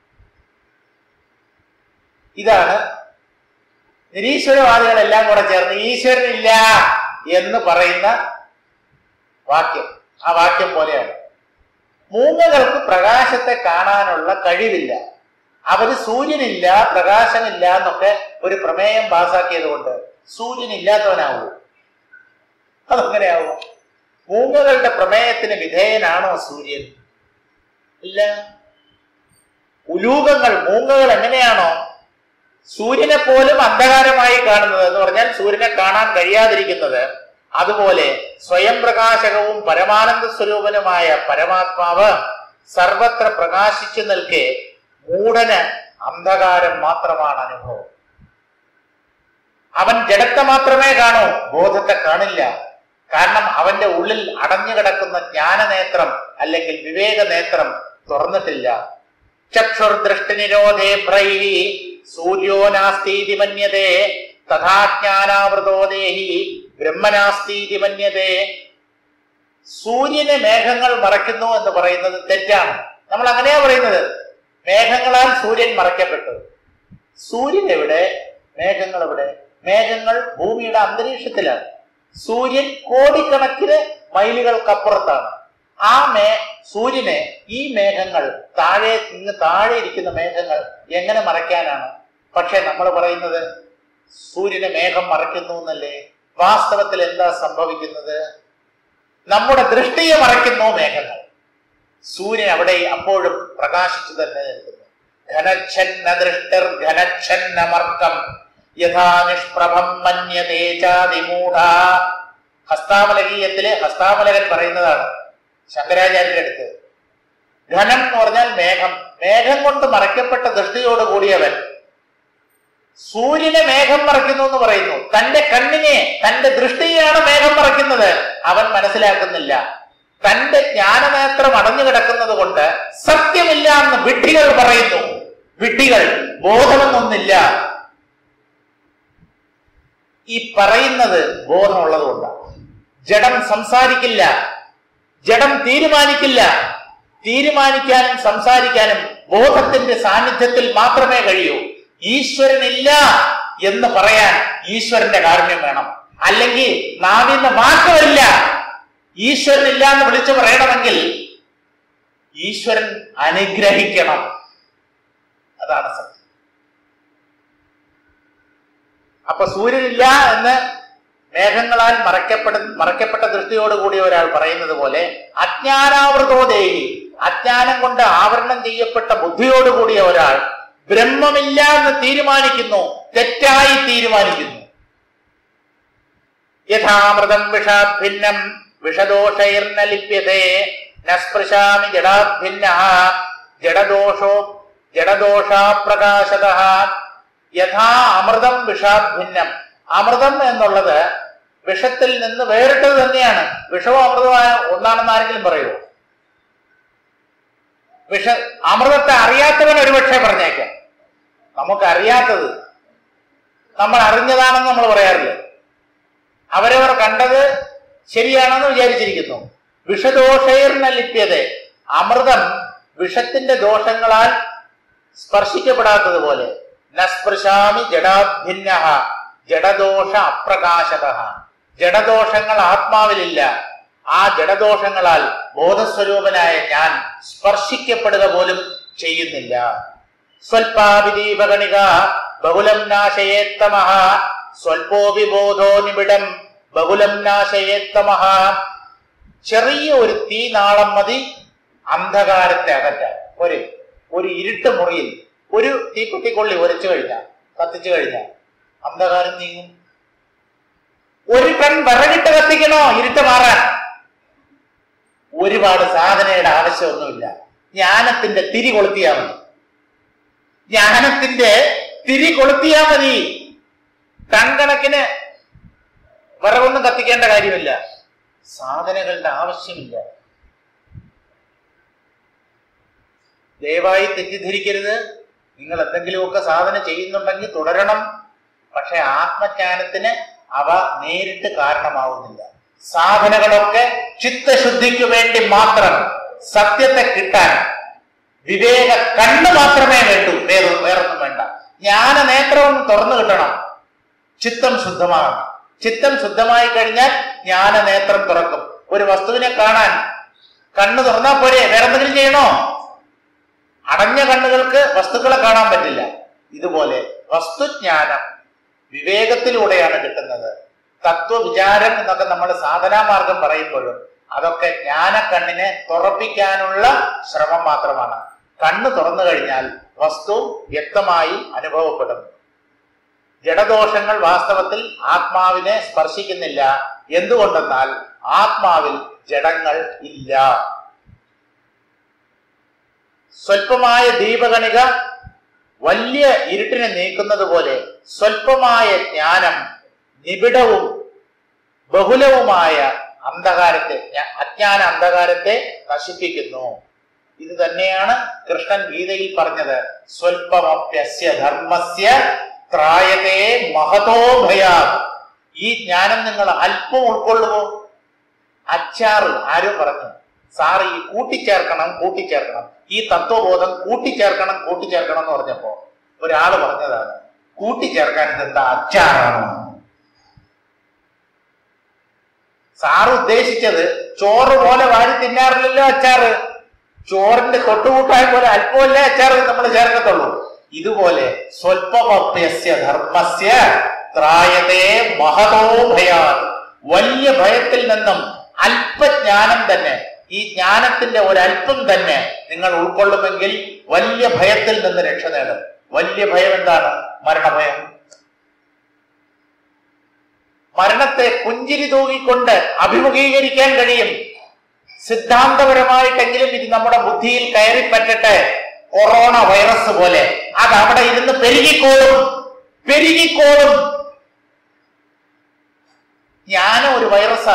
Speaker 1: ഇതാണ് നിരീശ്വരവാദികളെല്ലാം കൂടെ ചേർന്ന് ഈശ്വരനില്ല എന്ന് പറയുന്ന വാക്യം ആ വാക്യം പോലെയാണ് മൂങ്ങകൾക്ക് പ്രകാശത്തെ കാണാനുള്ള കഴിവില്ല അവര് സൂര്യനില്ല പ്രകാശമില്ല എന്നൊക്കെ ഒരു പ്രമേയം പാസാക്കിയത് കൊണ്ട് സൂര്യൻ ഇല്ലാത്തവനാവൂ അതെങ്ങനെയാവും മൂങ്ങകളുടെ പ്രമേയത്തിന് വിധേയനാണോ സൂര്യൻ ഇല്ല ഉലൂകങ്ങൾ മൂങ്ങകൾ എങ്ങനെയാണോ സൂര്യനെ പോലും അന്ധകാരമായി കാണുന്നത് എന്ന് പറഞ്ഞാൽ സൂര്യനെ കാണാൻ കഴിയാതിരിക്കുന്നത് അതുപോലെ സ്വയം പ്രകാശകവും പരമാനന്ദ സ്വരൂപനുമായ പരമാത്മാവ് സർവത്ര പ്രകാശിച്ചു നിൽക്കെ മൂഢന് അന്ധകാരം മാത്രമാണ് അനുഭവം അവൻ ജഡത്തെ മാത്രമേ കാണൂ ബോധത്തെ കാണില്ല കാരണം അവന്റെ ഉള്ളിൽ അടഞ്ഞു കിടക്കുന്ന ജ്ഞാനനേത്രം അല്ലെങ്കിൽ വിവേകനേത്രം തുറന്നിട്ടില്ല ചക്ഷുർദൃഷ്ടിനിരോധേ ഭ്രൈഹി സൂര്യോ നാസ്തീതി മന്യതേ തഥാ ജ്ഞാനാവൃതോ ദേഹി ബ്രഹ്മനാസ്തീതി മന്യതേ സൂര്യനെ മേഘങ്ങൾ മറയ്ക്കുന്നു എന്ന് പറയുന്നത് തെറ്റാണ് നമ്മൾ അങ്ങനെയാ പറയുന്നത് മേഘങ്ങളാൽ സൂര്യൻ മറയ്ക്കപ്പെട്ടു സൂര്യൻ എവിടെ മേഘങ്ങൾ എവിടെ മേഘങ്ങൾ ഭൂമിയുടെ അന്തരീക്ഷത്തിലാണ് സൂര്യൻ കോടിക്കണക്കിന് മൈലുകൾക്കപ്പുറത്താണ് ആ മേ സൂര്യനെ ഈ മേഘങ്ങൾ താഴെ ഇങ്ങ് താഴെ ഇരിക്കുന്ന മേഘങ്ങൾ എങ്ങനെ മറയ്ക്കാനാണ് പക്ഷെ നമ്മൾ പറയുന്നത് സൂര്യനെ മേഘം മറയ്ക്കുന്നു എന്നല്ലേ വാസ്തവത്തിൽ എന്താ സംഭവിക്കുന്നത് നമ്മുടെ ദൃഷ്ടിയെ മറയ്ക്കുന്നു മേഘങ്ങൾ സൂര്യൻ അവിടെ അപ്പോഴും പ്രകാശിച്ചു തന്നെ നിൽക്കുന്നു ഘനച്ഛന്ന ദൃഷ്ടർ ഘനച്ഛന്നമർക്കം യഥാ നിഷ്പ്രഭം മന്യതേചാതിമൂഢ ഹസ്താമലകീയത്തില് ഹസ്താമലകൻ പറയുന്നതാണ് ശങ്കരാചാര്യന്റെ അടുത്ത് ഘനം എന്ന് പറഞ്ഞാൽ മേഘം മേഘം കൊണ്ട് മറയ്ക്കപ്പെട്ട ദൃഷ്ടിയോട് കൂടിയവൻ സൂര്യനെ മേഘം മറയ്ക്കുന്നു എന്ന് പറയുന്നു തന്റെ കണ്ണിനെ തന്റെ ദൃഷ്ടിയെയാണ് മേഘം മറയ്ക്കുന്നത് അവൻ മനസ്സിലാക്കുന്നില്ല തന്റെ ജ്ഞാനനേത്രം അടഞ്ഞു കിടക്കുന്നത് കൊണ്ട് സത്യമില്ല എന്ന് വിഡ്ഢികൾ പറയുന്നു വിഡ്ഢികൾ ബോധമെന്നൊന്നില്ല ഈ പറയുന്നത് ബോധമുള്ളത് കൊണ്ടാണ് ജഡം സംസാരിക്കില്ല ജഡം തീരുമാനിക്കില്ല തീരുമാനിക്കാനും സംസാരിക്കാനും ബോധത്തിന്റെ സാന്നിധ്യത്തിൽ മാത്രമേ കഴിയൂ ഈശ്വരനില്ല എന്ന് പറയാൻ ഈശ്വരന്റെ കാരുണ്യം വേണം അല്ലെങ്കിൽ നാവിന്ന് വാക്കുമില്ല ഈശ്വരനില്ല എന്ന് വിളിച്ചു പറയണമെങ്കിൽ ഈശ്വരൻ അനുഗ്രഹിക്കണം അതാണ് സത്യം അപ്പൊ സൂര്യനില്ല എന്ന് മേഘങ്ങളാൽ മറയ്ക്കപ്പെട്ട മറയ്ക്കപ്പെട്ട ദൃഷ്ടിയോടുകൂടി ഒരാൾ പറയുന്നത് പോലെ അജ്ഞാനാവൃതോ ദേഹി അജ്ഞാനം കൊണ്ട് ആവരണം ചെയ്യപ്പെട്ട ബുദ്ധിയോടുകൂടിയ ഒരാൾ ബ്രഹ്മമില്ല എന്ന് തീരുമാനിക്കുന്നു തെറ്റായി തീരുമാനിക്കുന്നു യഥാമൃതം വിഷാഭിന്നം വിഷദോഷൈർന ലിപ്യതേ നസ്പൃശാമി ജഡാഭിന്ന ജഡദോഷോ ജഡദോഷാപ്രകാശത യഥാ അമൃതം വിഷാഭിന്നം അമൃതം എന്നുള്ളത് വിഷത്തിൽ നിന്ന് വേറിട്ടത് തന്നെയാണ് വിഷവും അമൃതമായ ഒന്നാണെന്ന് ആരെങ്കിലും പറയുമോ വിഷ അമൃതത്തെ അറിയാത്തവൻ ഒരുപക്ഷെ പറഞ്ഞേക്കാം നമുക്ക് അറിയാത്തത് നമ്മൾ അറിഞ്ഞതാണെന്ന് നമ്മൾ പറയാറില്ല അവരവർ കണ്ടത് ശരിയാണെന്ന് വിചാരിച്ചിരിക്കുന്നു വിഷദോഷൈർന ലിപ്യത അമൃതം വിഷത്തിന്റെ ദോഷങ്ങളാൽ സ്പർശിക്കപ്പെടാത്തതുപോലെ നസ്പൃശാമി ജഡാഭിന്ന ജഡദോഷ അപ്രകാശക ജഡദോഷങ്ങൾ ആത്മാവിലില്ല ആ ജഡദോഷങ്ങളാൽ ബോധസ്വരൂപനായ ഞാൻ സ്പർശിക്കപ്പെടുക പോലും ചെയ്യുന്നില്ല സ്വൽപാവിദീപഗണിക ബഹുലം നാശയേത്തമഹ സ്വൽപോപി ബോധോ നിബിഡം ബഹുലം നാശയേത്തമഹ ചെറിയ ഒരു തീനാളം മതി അന്ധകാരത്തെ അകറ്റാൻ ഒരു ഒരു ഇരുട്ട് മുറിയിൽ ഒരു തീക്കുട്ടിക്കൊള്ളി ഉരച്ചു കഴിഞ്ഞാൽ കത്തിച്ചു കഴിഞ്ഞാൽ അന്ധകാരം നീങ്ങും ഒരു കൺ വിറകിട്ട് കത്തിക്കണോ ഇരുട്ട് മാറാൻ ഒരുപാട് സാധനയുടെ ആവശ്യമൊന്നുമില്ല ജ്ഞാനത്തിന്റെ തിരി കൊളുത്തിയാ മതി ജ്ഞാനത്തിന്റെ തിരി കൊളുത്തിയാ മതി കൺകണക്കിന് വിറകൊന്നും കത്തിക്കേണ്ട കാര്യമില്ല സാധനങ്ങളുടെ ആവശ്യമില്ല ദയവായി തെറ്റിദ്ധരിക്കരുത് നിങ്ങൾ എന്തെങ്കിലുമൊക്കെ സാധനം ചെയ്യുന്നുണ്ടെങ്കിൽ തുടരണം പക്ഷെ ആത്മജ്ഞാനത്തിന് അവ നേരിട്ട് കാരണമാവുന്നില്ല സാധനങ്ങളൊക്കെ ചിത്തശുദ്ധിക്ക് വേണ്ടി മാത്രം സത്യത്തെ കിട്ടാൻ വിവേക കണ്ണ് മാത്രമേ വേണ്ടൂ വേറെ വേറൊന്നും വേണ്ട ജ്ഞാന നേത്രവും തുറന്നു കിട്ടണം ചിത്തം ശുദ്ധമാകണം ചിത്തം ശുദ്ധമായി കഴിഞ്ഞാൽ ജ്ഞാന നേത്രം തുറക്കും ഒരു വസ്തുവിനെ കാണാൻ കണ്ണ് തുറന്നാൽ പോരെ വേറെ എന്തെങ്കിലും ചെയ്യണോ അടഞ്ഞ കണ്ണുകൾക്ക് വസ്തുക്കളെ കാണാൻ പറ്റില്ല ഇതുപോലെ വസ്തുജ്ഞാനം വിവേകത്തിലൂടെയാണ് കിട്ടുന്നത് തത്വവിചാരം എന്നൊക്കെ നമ്മൾ സാധനാമാർഗം പറയുമ്പോഴും അതൊക്കെ ജ്ഞാനക്കണ്ണിനെ തുറപ്പിക്കാനുള്ള ശ്രമം മാത്രമാണ് കണ്ണ് തുറന്നു കഴിഞ്ഞാൽ വസ്തു വ്യക്തമായി അനുഭവപ്പെടും ജഡദോഷങ്ങൾ വാസ്തവത്തിൽ ആത്മാവിനെ സ്പർശിക്കുന്നില്ല എന്തുകൊണ്ടെന്നാൽ ആത്മാവിൽ ജഡങ്ങൾ ഇല്ല സ്വല്പമായ ദീപകണിക വലിയ ഇരുട്ടിനെ നീക്കുന്നത് പോലെ സ്വല്പമായ ജ്ഞാനം നിബിഡവും ബഹുലവുമായ അന്ധകാരത്തെ ജ്ഞ- അജ്ഞാന അന്ധകാരത്തെ നശിപ്പിക്കുന്നു ഇത് തന്നെയാണ് കൃഷ്ണൻ ഗീതയിൽ പറഞ്ഞത് സ്വല്പമപ്യസ്യ ധർമ്മസ്യ ത്രായതേ മഹതോ ഭയാ ഈ ജ്ഞാനം നിങ്ങൾ അല്പം ഉൾക്കൊള്ളുമോ അച്ചാറ് ആരും പറഞ്ഞു സാറ് ഈ കൂട്ടിച്ചേർക്കണം കൂട്ടിച്ചേർക്കണം ഈ തത്വബോധം കൂട്ടിച്ചേർക്കണം കൂട്ടിച്ചേർക്കണം എന്ന് പറഞ്ഞപ്പോ ഒരാള് പറഞ്ഞതാണ് കൂട്ടിച്ചേർക്കാൻ ഇതെന്താ അച്ചാറാണോ സാറ് ഉദ്ദേശിച്ചത് ചോറ് പോലെ വാരി തിന്നാറില്ലല്ലോ അച്ചാറ് ചോറിന്റെ തൊട്ടുകൂട്ടായ പോലെ അല്പമല്ലേ അച്ചാറ് നമ്മൾ ചേർക്കത്തുള്ളൂ ഇതുപോലെ സ്വല്പമപ്യസ്യ ധർമ്മസ്യ ത്രായതേ മഹതോ ഭയാ വലിയ ഭയത്തിൽ നിന്നും അല്പജ്ഞാനം തന്നെ ഈ ജ്ഞാനത്തിന്റെ ഒരല്പം തന്നെ നിങ്ങൾ ഉൾക്കൊള്ളുമെങ്കിൽ വലിയ ഭയത്തിൽ നിന്ന് രക്ഷ നേടും വലിയ ഭയം എന്താണ് മരണഭയം മരണത്തെ പുഞ്ചിരി തൂകിക്കൊണ്ട് അഭിമുഖീകരിക്കാൻ കഴിയും സിദ്ധാന്തപരമായിട്ടെങ്കിലും ഇത് നമ്മുടെ ബുദ്ധിയിൽ കയറി പറ്റട്ടെ കൊറോണ വൈറസ് പോലെ അത് അവിടെ ഇരുന്ന് പെരുകിക്കോളും പെരുകിക്കോളും ജ്ഞാനം ഒരു വൈറസാ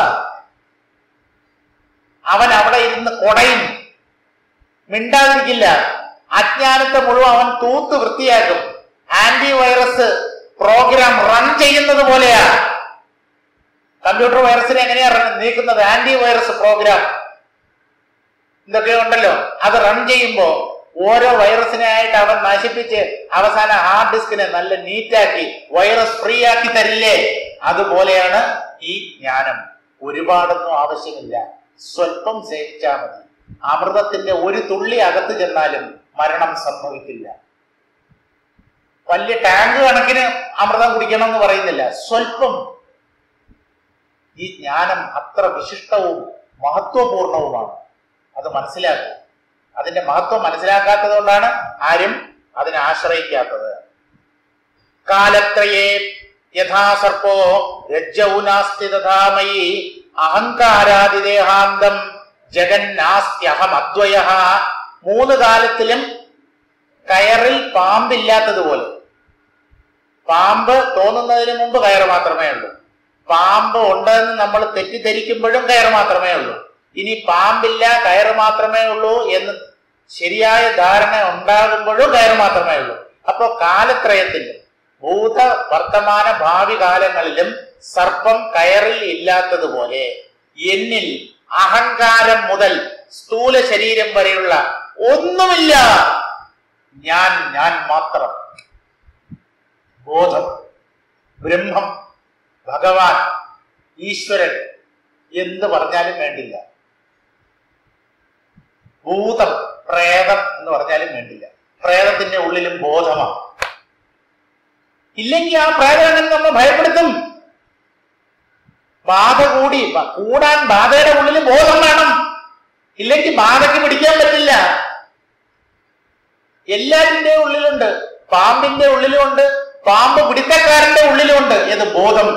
Speaker 1: അവൻ അവിടെ ഇരുന്ന് കൊടയും മിണ്ടാതിരിക്കില്ല അജ്ഞാനത്തെ മുഴുവൻ അവൻ തൂത്ത് വൃത്തിയാക്കും ആന്റി വൈറസ് പ്രോഗ്രാം റൺ ചെയ്യുന്നത് പോലെയാ കമ്പ്യൂട്ടർ വൈറസിനെ എങ്ങനെയാ run- നീക്കുന്നത് ആന്റി വൈറസ് പ്രോഗ്രാം ഇതൊക്കെ ഉണ്ടല്ലോ അത് റൺ ചെയ്യുമ്പോ ഓരോ വൈറസിനെ ആയിട്ട് അവൻ നശിപ്പിച്ച് അവസാന ഹാർഡ് ഡിസ്കിനെ നല്ല നീറ്റാക്കി വൈറസ് ഫ്രീ ആക്കി തരില്ലേ അതുപോലെയാണ് ഈ ജ്ഞാനം ഒരുപാടൊന്നും ആവശ്യമില്ല സ്വല്പം സേവിച്ചാൽ മതി അമൃതത്തിന്റെ ഒരു തുള്ളി അകത്ത് ചെന്നാലും മരണം സംഭവിക്കില്ല വലിയ ടാങ്ക് കണക്കിന് അമൃതം കുടിക്കണം എന്ന് പറയുന്നില്ല സ്വല്പം ഈ ജ്ഞാനം അത്ര വിശിഷ്ടവും മഹത്വപൂർണവുമാണ് അത് മനസ്സിലാക്കുക അതിന്റെ മഹത്വം മനസ്സിലാക്കാത്തത് കൊണ്ടാണ് ആരും അതിനെ ആശ്രയിക്കാത്തത് കാലത്രയേ യഥാസർപ്പോ രജ്ജൗ നാസ്തി തഥാമയി അഹങ്കാരാതിദേഹാന്തം ജഗന്നാസ്ത്യഹം അദ്വയ മൂന്ന് കാലത്തിലും കയറിൽ പാമ്പില്ലാത്തതുപോലെ പാമ്പ് തോന്നുന്നതിന് മുമ്പ് കയറ് മാത്രമേ ഉള്ളൂ പാമ്പ് ഉണ്ടെന്ന് നമ്മൾ തെറ്റിദ്ധരിക്കുമ്പോഴും കയറ് മാത്രമേ ഉള്ളൂ ഇനി പാമ്പില്ല കയറ് മാത്രമേ ഉള്ളൂ എന്ന് ശരിയായ ധാരണ ഉണ്ടാകുമ്പോഴും കയറ് മാത്രമേ ഉള്ളൂ അപ്പോ കാലത്രയത്തിൽ ഭൂത വർത്തമാന ഭാവി കാലങ്ങളിലും സർപ്പം കയറിൽ ഇല്ലാത്തതുപോലെ എന്നിൽ അഹങ്കാരം മുതൽ സ്ഥൂല ശരീരം വരെയുള്ള ഒന്നുമില്ല ഞാൻ ഞാൻ മാത്രം ബോധം ബ്രഹ്മം ഭഗവാൻ ഈശ്വരൻ എന്ത് പറഞ്ഞാലും വേണ്ടില്ല ഭൂതം പ്രേതം എന്ന് പറഞ്ഞാലും വേണ്ടില്ല പ്രേതത്തിന്റെ ഉള്ളിലും ബോധമാണ് ഇല്ലെങ്കിൽ ആ പ്രേതം നമ്മൾ ഭയപ്പെടുത്തും ബാധ കൂടി ബ- കൂടാൻ ബാധയുടെ ഉള്ളിൽ ബോധം വേണം ഇല്ലെങ്കിൽ ബാധയ്ക്ക് പിടിക്കാൻ പറ്റില്ല എല്ലാറ്റിന്റെ ഉള്ളിലുണ്ട് പാമ്പിന്റെ ഉള്ളിലുമുണ്ട് പാമ്പ് പിടുത്തക്കാരന്റെ ഉള്ളിലുമുണ്ട് ഏത് ബോധം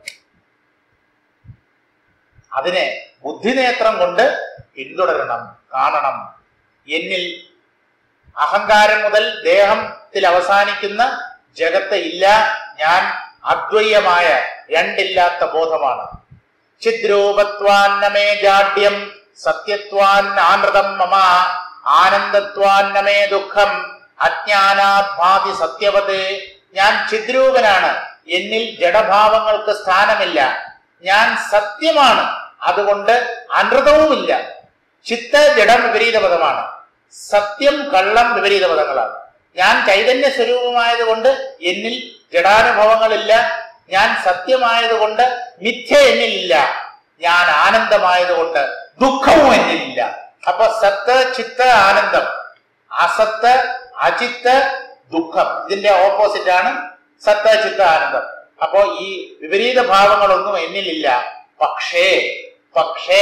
Speaker 1: അതിനെ ബുദ്ധിനേത്രം കൊണ്ട് പിന്തുടരണം കാണണം എന്നിൽ അഹങ്കാരം മുതൽ ദേഹത്തിൽ അവസാനിക്കുന്ന ജഗത്ത് ഇല്ല ഞാൻ അദ്വൈയമായ രണ്ടില്ലാത്ത ബോധമാണ് ചിദ്രൂപത്വാന്നമേ ജാഡ്യം സത്യത്വാന്നാമൃതം മമ ആനന്ദത്വാന്നമേ ദുഃഖം അജ്ഞാനാത് ഭാതി സത്യവത് ഞാൻ ചിദ്രൂപനാണ് എന്നിൽ ജഡഭാവങ്ങൾക്ക് സ്ഥാനമില്ല ഞാൻ സത്യമാണ് അതുകൊണ്ട് അനൃതവുമില്ല ചിത്ത ജഡം വിപരീത പദമാണ് സത്യം കള്ളം വിപരീത പദങ്ങളാണ് ഞാൻ ചൈതന്യ സ്വരൂപമായതുകൊണ്ട് എന്നിൽ ജഡാനുഭവങ്ങളില്ല ഞാൻ സത്യമായതുകൊണ്ട് മിഥ്യ എന്നിലില്ല ഞാൻ ആനന്ദമായതുകൊണ്ട് ദുഃഖവും എന്നിലില്ല അപ്പൊ സത്ത് ചിത്ത ആനന്ദം അസത്ത് അചിത്ത് ദുഃഖം ഇതിന്റെ ഓപ്പോസിറ്റ് ആണ് സത്ത് ചിത്ത ആനന്ദം അപ്പോ ഈ വിപരീത ഭാവങ്ങളൊന്നും എന്നിലില്ല പക്ഷേ പക്ഷേ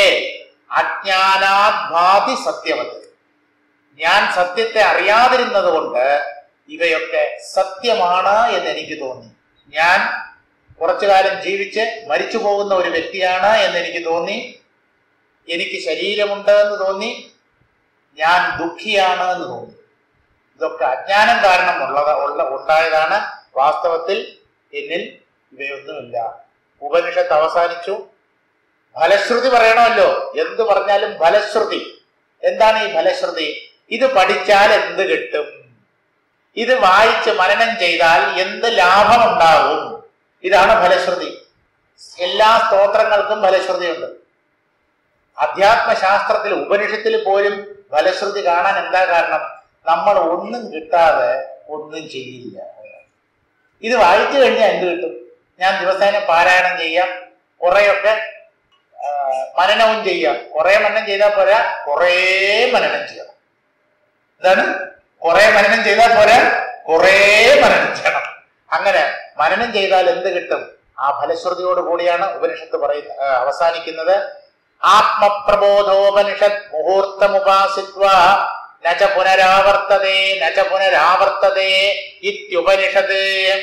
Speaker 1: അജ്ഞാനാത്മാതി സത്യമത് ഞാൻ സത്യത്തെ അറിയാതിരുന്നത് കൊണ്ട് ഇവയൊക്കെ സത്യമാണ് എന്ന് എനിക്ക് തോന്നി ഞാൻ കുറച്ചു കാലം ജീവിച്ച് മരിച്ചു പോകുന്ന ഒരു വ്യക്തിയാണ് എന്ന് എനിക്ക് തോന്നി എനിക്ക് ശരീരമുണ്ട് എന്ന് തോന്നി ഞാൻ ദുഃഖിയാണ് എന്ന് തോന്നി ഇതൊക്കെ അജ്ഞാനം കാരണം ഉള്ളത് ഉള്ള ഉണ്ടായതാണ് വാസ്തവത്തിൽ എന്നിൽ ഇവയൊന്നുമില്ല ഉപനിഷത്ത് അവസാനിച്ചു ഫലശ്രുതി പറയണമല്ലോ എന്ത് പറഞ്ഞാലും ഫലശ്രുതി എന്താണ് ഈ ഫലശ്രുതി ഇത് പഠിച്ചാൽ എന്ത് കിട്ടും ഇത് വായിച്ച് മനനം ചെയ്താൽ എന്ത് ലാഭമുണ്ടാവും ഇതാണ് ഫലശ്രുതി എല്ലാ സ്തോത്രങ്ങൾക്കും ഫലശ്രുതിയുണ്ട് അധ്യാത്മശാസ്ത്രത്തിൽ ഉപനിഷത്തിൽ പോലും ഫലശ്രുതി കാണാൻ എന്താ കാരണം നമ്മൾ ഒന്നും കിട്ടാതെ ഒന്നും ചെയ്യില്ല ഇത് വായിച്ചു കഴിഞ്ഞാൽ എന്ത് കിട്ടും ഞാൻ ദിവസേന പാരായണം ചെയ്യാം കുറെയൊക്കെ ആ, മനനവും ചെയ്യാം കുറെ മനനം ചെയ്താൽ പോരാ കുറേ മനനം ചെയ്യണം എന്താണ് കുറെ മനനം ചെയ്താൽ പോരാ കുറേ മനനം ചെയ്യണം അങ്ങനെ മനനം ചെയ്താൽ എന്ത് കിട്ടും ആ ഫലശ്രുതിയോട് കൂടിയാണ് ഉപനിഷത്ത് പറയുന്ന ആ, അവസാനിക്കുന്നത് ആത്മപ്രബോധോപനിഷത് മുഹൂർത്തമുപാസിത്വ നച പുനരാവർത്തതേ നച പുനരാവർത്തതേ ഇത്യുപനിഷത്ത്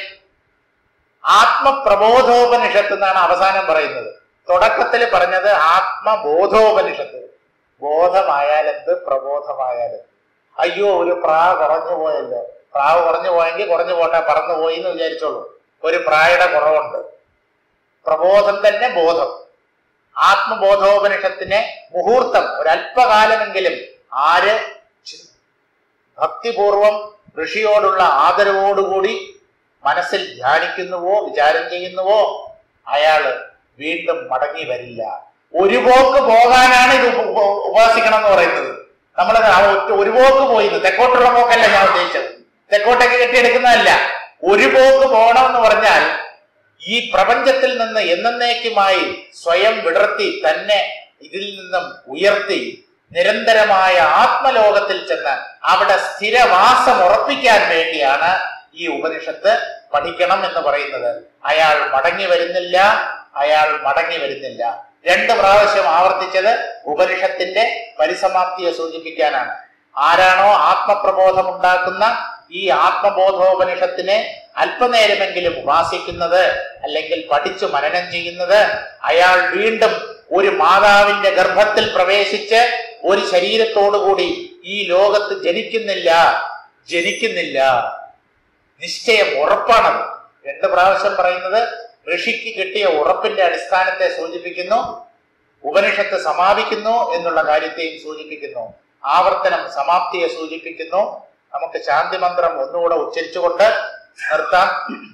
Speaker 1: ആത്മപ്രബോധോപനിഷത്ത് എന്നാണ് അവസാനം പറയുന്നത് തുടക്കത്തിൽ പറഞ്ഞത് ആത്മബോധോപനിഷത്ത് ബോധമായാലെന്ത് പ്രബോധമായാലെന്ത് അയ്യോ ഒരു പ്രാവ് കുറഞ്ഞു പോയല്ലോ പ്രാവ് കുറഞ്ഞു പോയെങ്കിൽ കുറഞ്ഞു പോട്ടെ പറന്നു പോയി എന്ന് വിചാരിച്ചോളൂ ഒരു പ്രായുടെ കുറവുണ്ട് പ്രബോധം തന്നെ ബോധം ആത്മബോധോപനിഷത്തിനെ മുഹൂർത്തം ഒരല്പകാലമെങ്കിലും ആര് ചി- ഭക്തിപൂർവം ഋഷിയോടുള്ള ആദരവോടുകൂടി മനസ്സിൽ ധ്യാനിക്കുന്നുവോ വിചാരം ചെയ്യുന്നുവോ അയാള് വീണ്ടും മടങ്ങി വരില്ല ഒരു പോക്ക് പോകാനാണ് ഇത് ഉപ- ഉപ- ഉപാസിക്കണം എന്ന് പറയുന്നത് നമ്മൾ ഒരു പോക്ക് പോയിന്ന് തെക്കോട്ടുള്ള പോക്കല്ല ഞാൻ ഉദ്ദേശിച്ചത് തെക്കോട്ടേക്ക് കെട്ടിയെടുക്കുന്നതല്ല ഒരു പോക്ക് പോകണമെന്ന് പറഞ്ഞാൽ ഈ പ്രപഞ്ചത്തിൽ നിന്ന് എന്നേക്കുമായി സ്വയം വിടർത്തി തന്നെ ഇതിൽ നിന്നും ഉയർത്തി നിരന്തരമായ ആത്മലോകത്തിൽ ചെന്ന് അവിടെ സ്ഥിരവാസം ഉറപ്പിക്കാൻ വേണ്ടിയാണ് ഈ ഉപനിഷത്ത് പഠിക്കണം എന്ന് പറയുന്നത് അയാൾ മടങ്ങി വരുന്നില്ല അയാൾ മടങ്ങി വരുന്നില്ല രണ്ട് പ്രാവശ്യം ആവർത്തിച്ചത് ഉപനിഷത്തിന്റെ പരിസമാപ്തിയെ സൂചിപ്പിക്കാനാണ് ആരാണോ ആത്മപ്രബോധം ഉണ്ടാക്കുന്ന ഈ ആത്മബോധോപനിഷത്തിനെ അല്പനേരമെങ്കിലും ഉപാസിക്കുന്നത് അല്ലെങ്കിൽ പഠിച്ചു മനനം ചെയ്യുന്നത് അയാൾ വീണ്ടും ഒരു മാതാവിന്റെ ഗർഭത്തിൽ പ്രവേശിച്ച് ഒരു ശരീരത്തോടുകൂടി ഈ ലോകത്ത് ജനിക്കുന്നില്ല ജനിക്കുന്നില്ല നിശ്ചയം ഉറപ്പാണത് രണ്ട് പ്രാവശ്യം പറയുന്നത് ഋഷിക്ക് കിട്ടിയ ഉറപ്പിന്റെ അടിസ്ഥാനത്തെ സൂചിപ്പിക്കുന്നു ഉപനിഷത്ത് സമാപിക്കുന്നു എന്നുള്ള കാര്യത്തെയും സൂചിപ്പിക്കുന്നു ആവർത്തനം സമാപ്തിയെ സൂചിപ്പിക്കുന്നു നമുക്ക് ശാന്തി മന്ത്രം ഒന്നുകൂടെ ഉച്ചരിച്ചുകൊണ്ട് നിർത്താം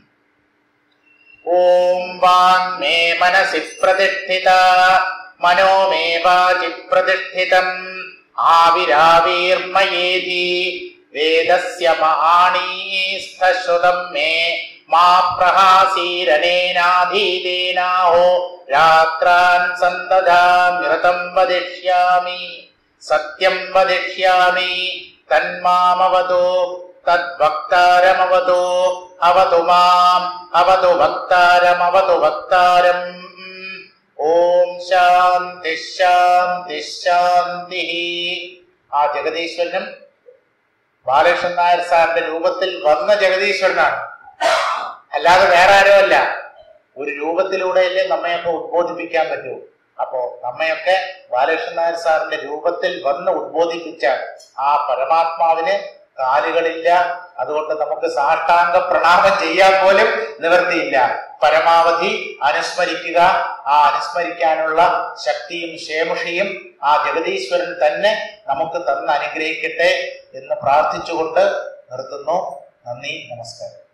Speaker 1: ഓം വാങ് മേ മനസി പ്രതിഷ്ഠിത മനോ മേ വാചി പ്രതിഷ്ഠിതം ആവിരാവീർമയേതി വേദസ്യ മഹാണീസ്ഥശ്രുതം മേ മാ പ്രഹാസീരനേനാധീതേനാഹോ രാത്രാൻ സന്തതാമൃതം വദിഷ്യാമി സത്യം വദിഷ്യാമി തന്മാമവതോ തദ്ഭക്താരമവതോ അവതു മാം അവതു ഭക്താരമവതു ഭക്താരം ഓം ശാന്തി ശാന്തി ശാന്തി ആ ജഗദീശ്വരനും ബാലകൃഷ്ണൻ നായർ സാറിന്റെ രൂപത്തിൽ വന്ന ജഗദീശ്വരനാണ് അല്ലാതെ വേറെ ആരോ അല്ല ഒരു രൂപത്തിലൂടെയല്ലേ നമ്മയൊക്കെ ഉദ്ബോധിപ്പിക്കാൻ പറ്റൂ അപ്പോ നമ്മയൊക്കെ ബാലകൃഷ്ണൻ നായർ സാറിന്റെ രൂപത്തിൽ വന്ന് ഉദ്ബോധിപ്പിച്ച ആ പരമാത്മാവിന് കാലുകളില്ല അതുകൊണ്ട് നമുക്ക് സാഷ്ടാംഗ പ്രണാമം ചെയ്യാൻ പോലും നിവർത്തിയില്ല പരമാവധി അനുസ്മരിക്കുക ആ അനുസ്മരിക്കാനുള്ള ശക്തിയും ക്ഷേമുഷിയും ആ ജഗതീശ്വരൻ തന്നെ നമുക്ക് തന്ന് അനുഗ്രഹിക്കട്ടെ എന്ന് പ്രാർത്ഥിച്ചുകൊണ്ട് നിർത്തുന്നു നന്ദി നമസ്കാരം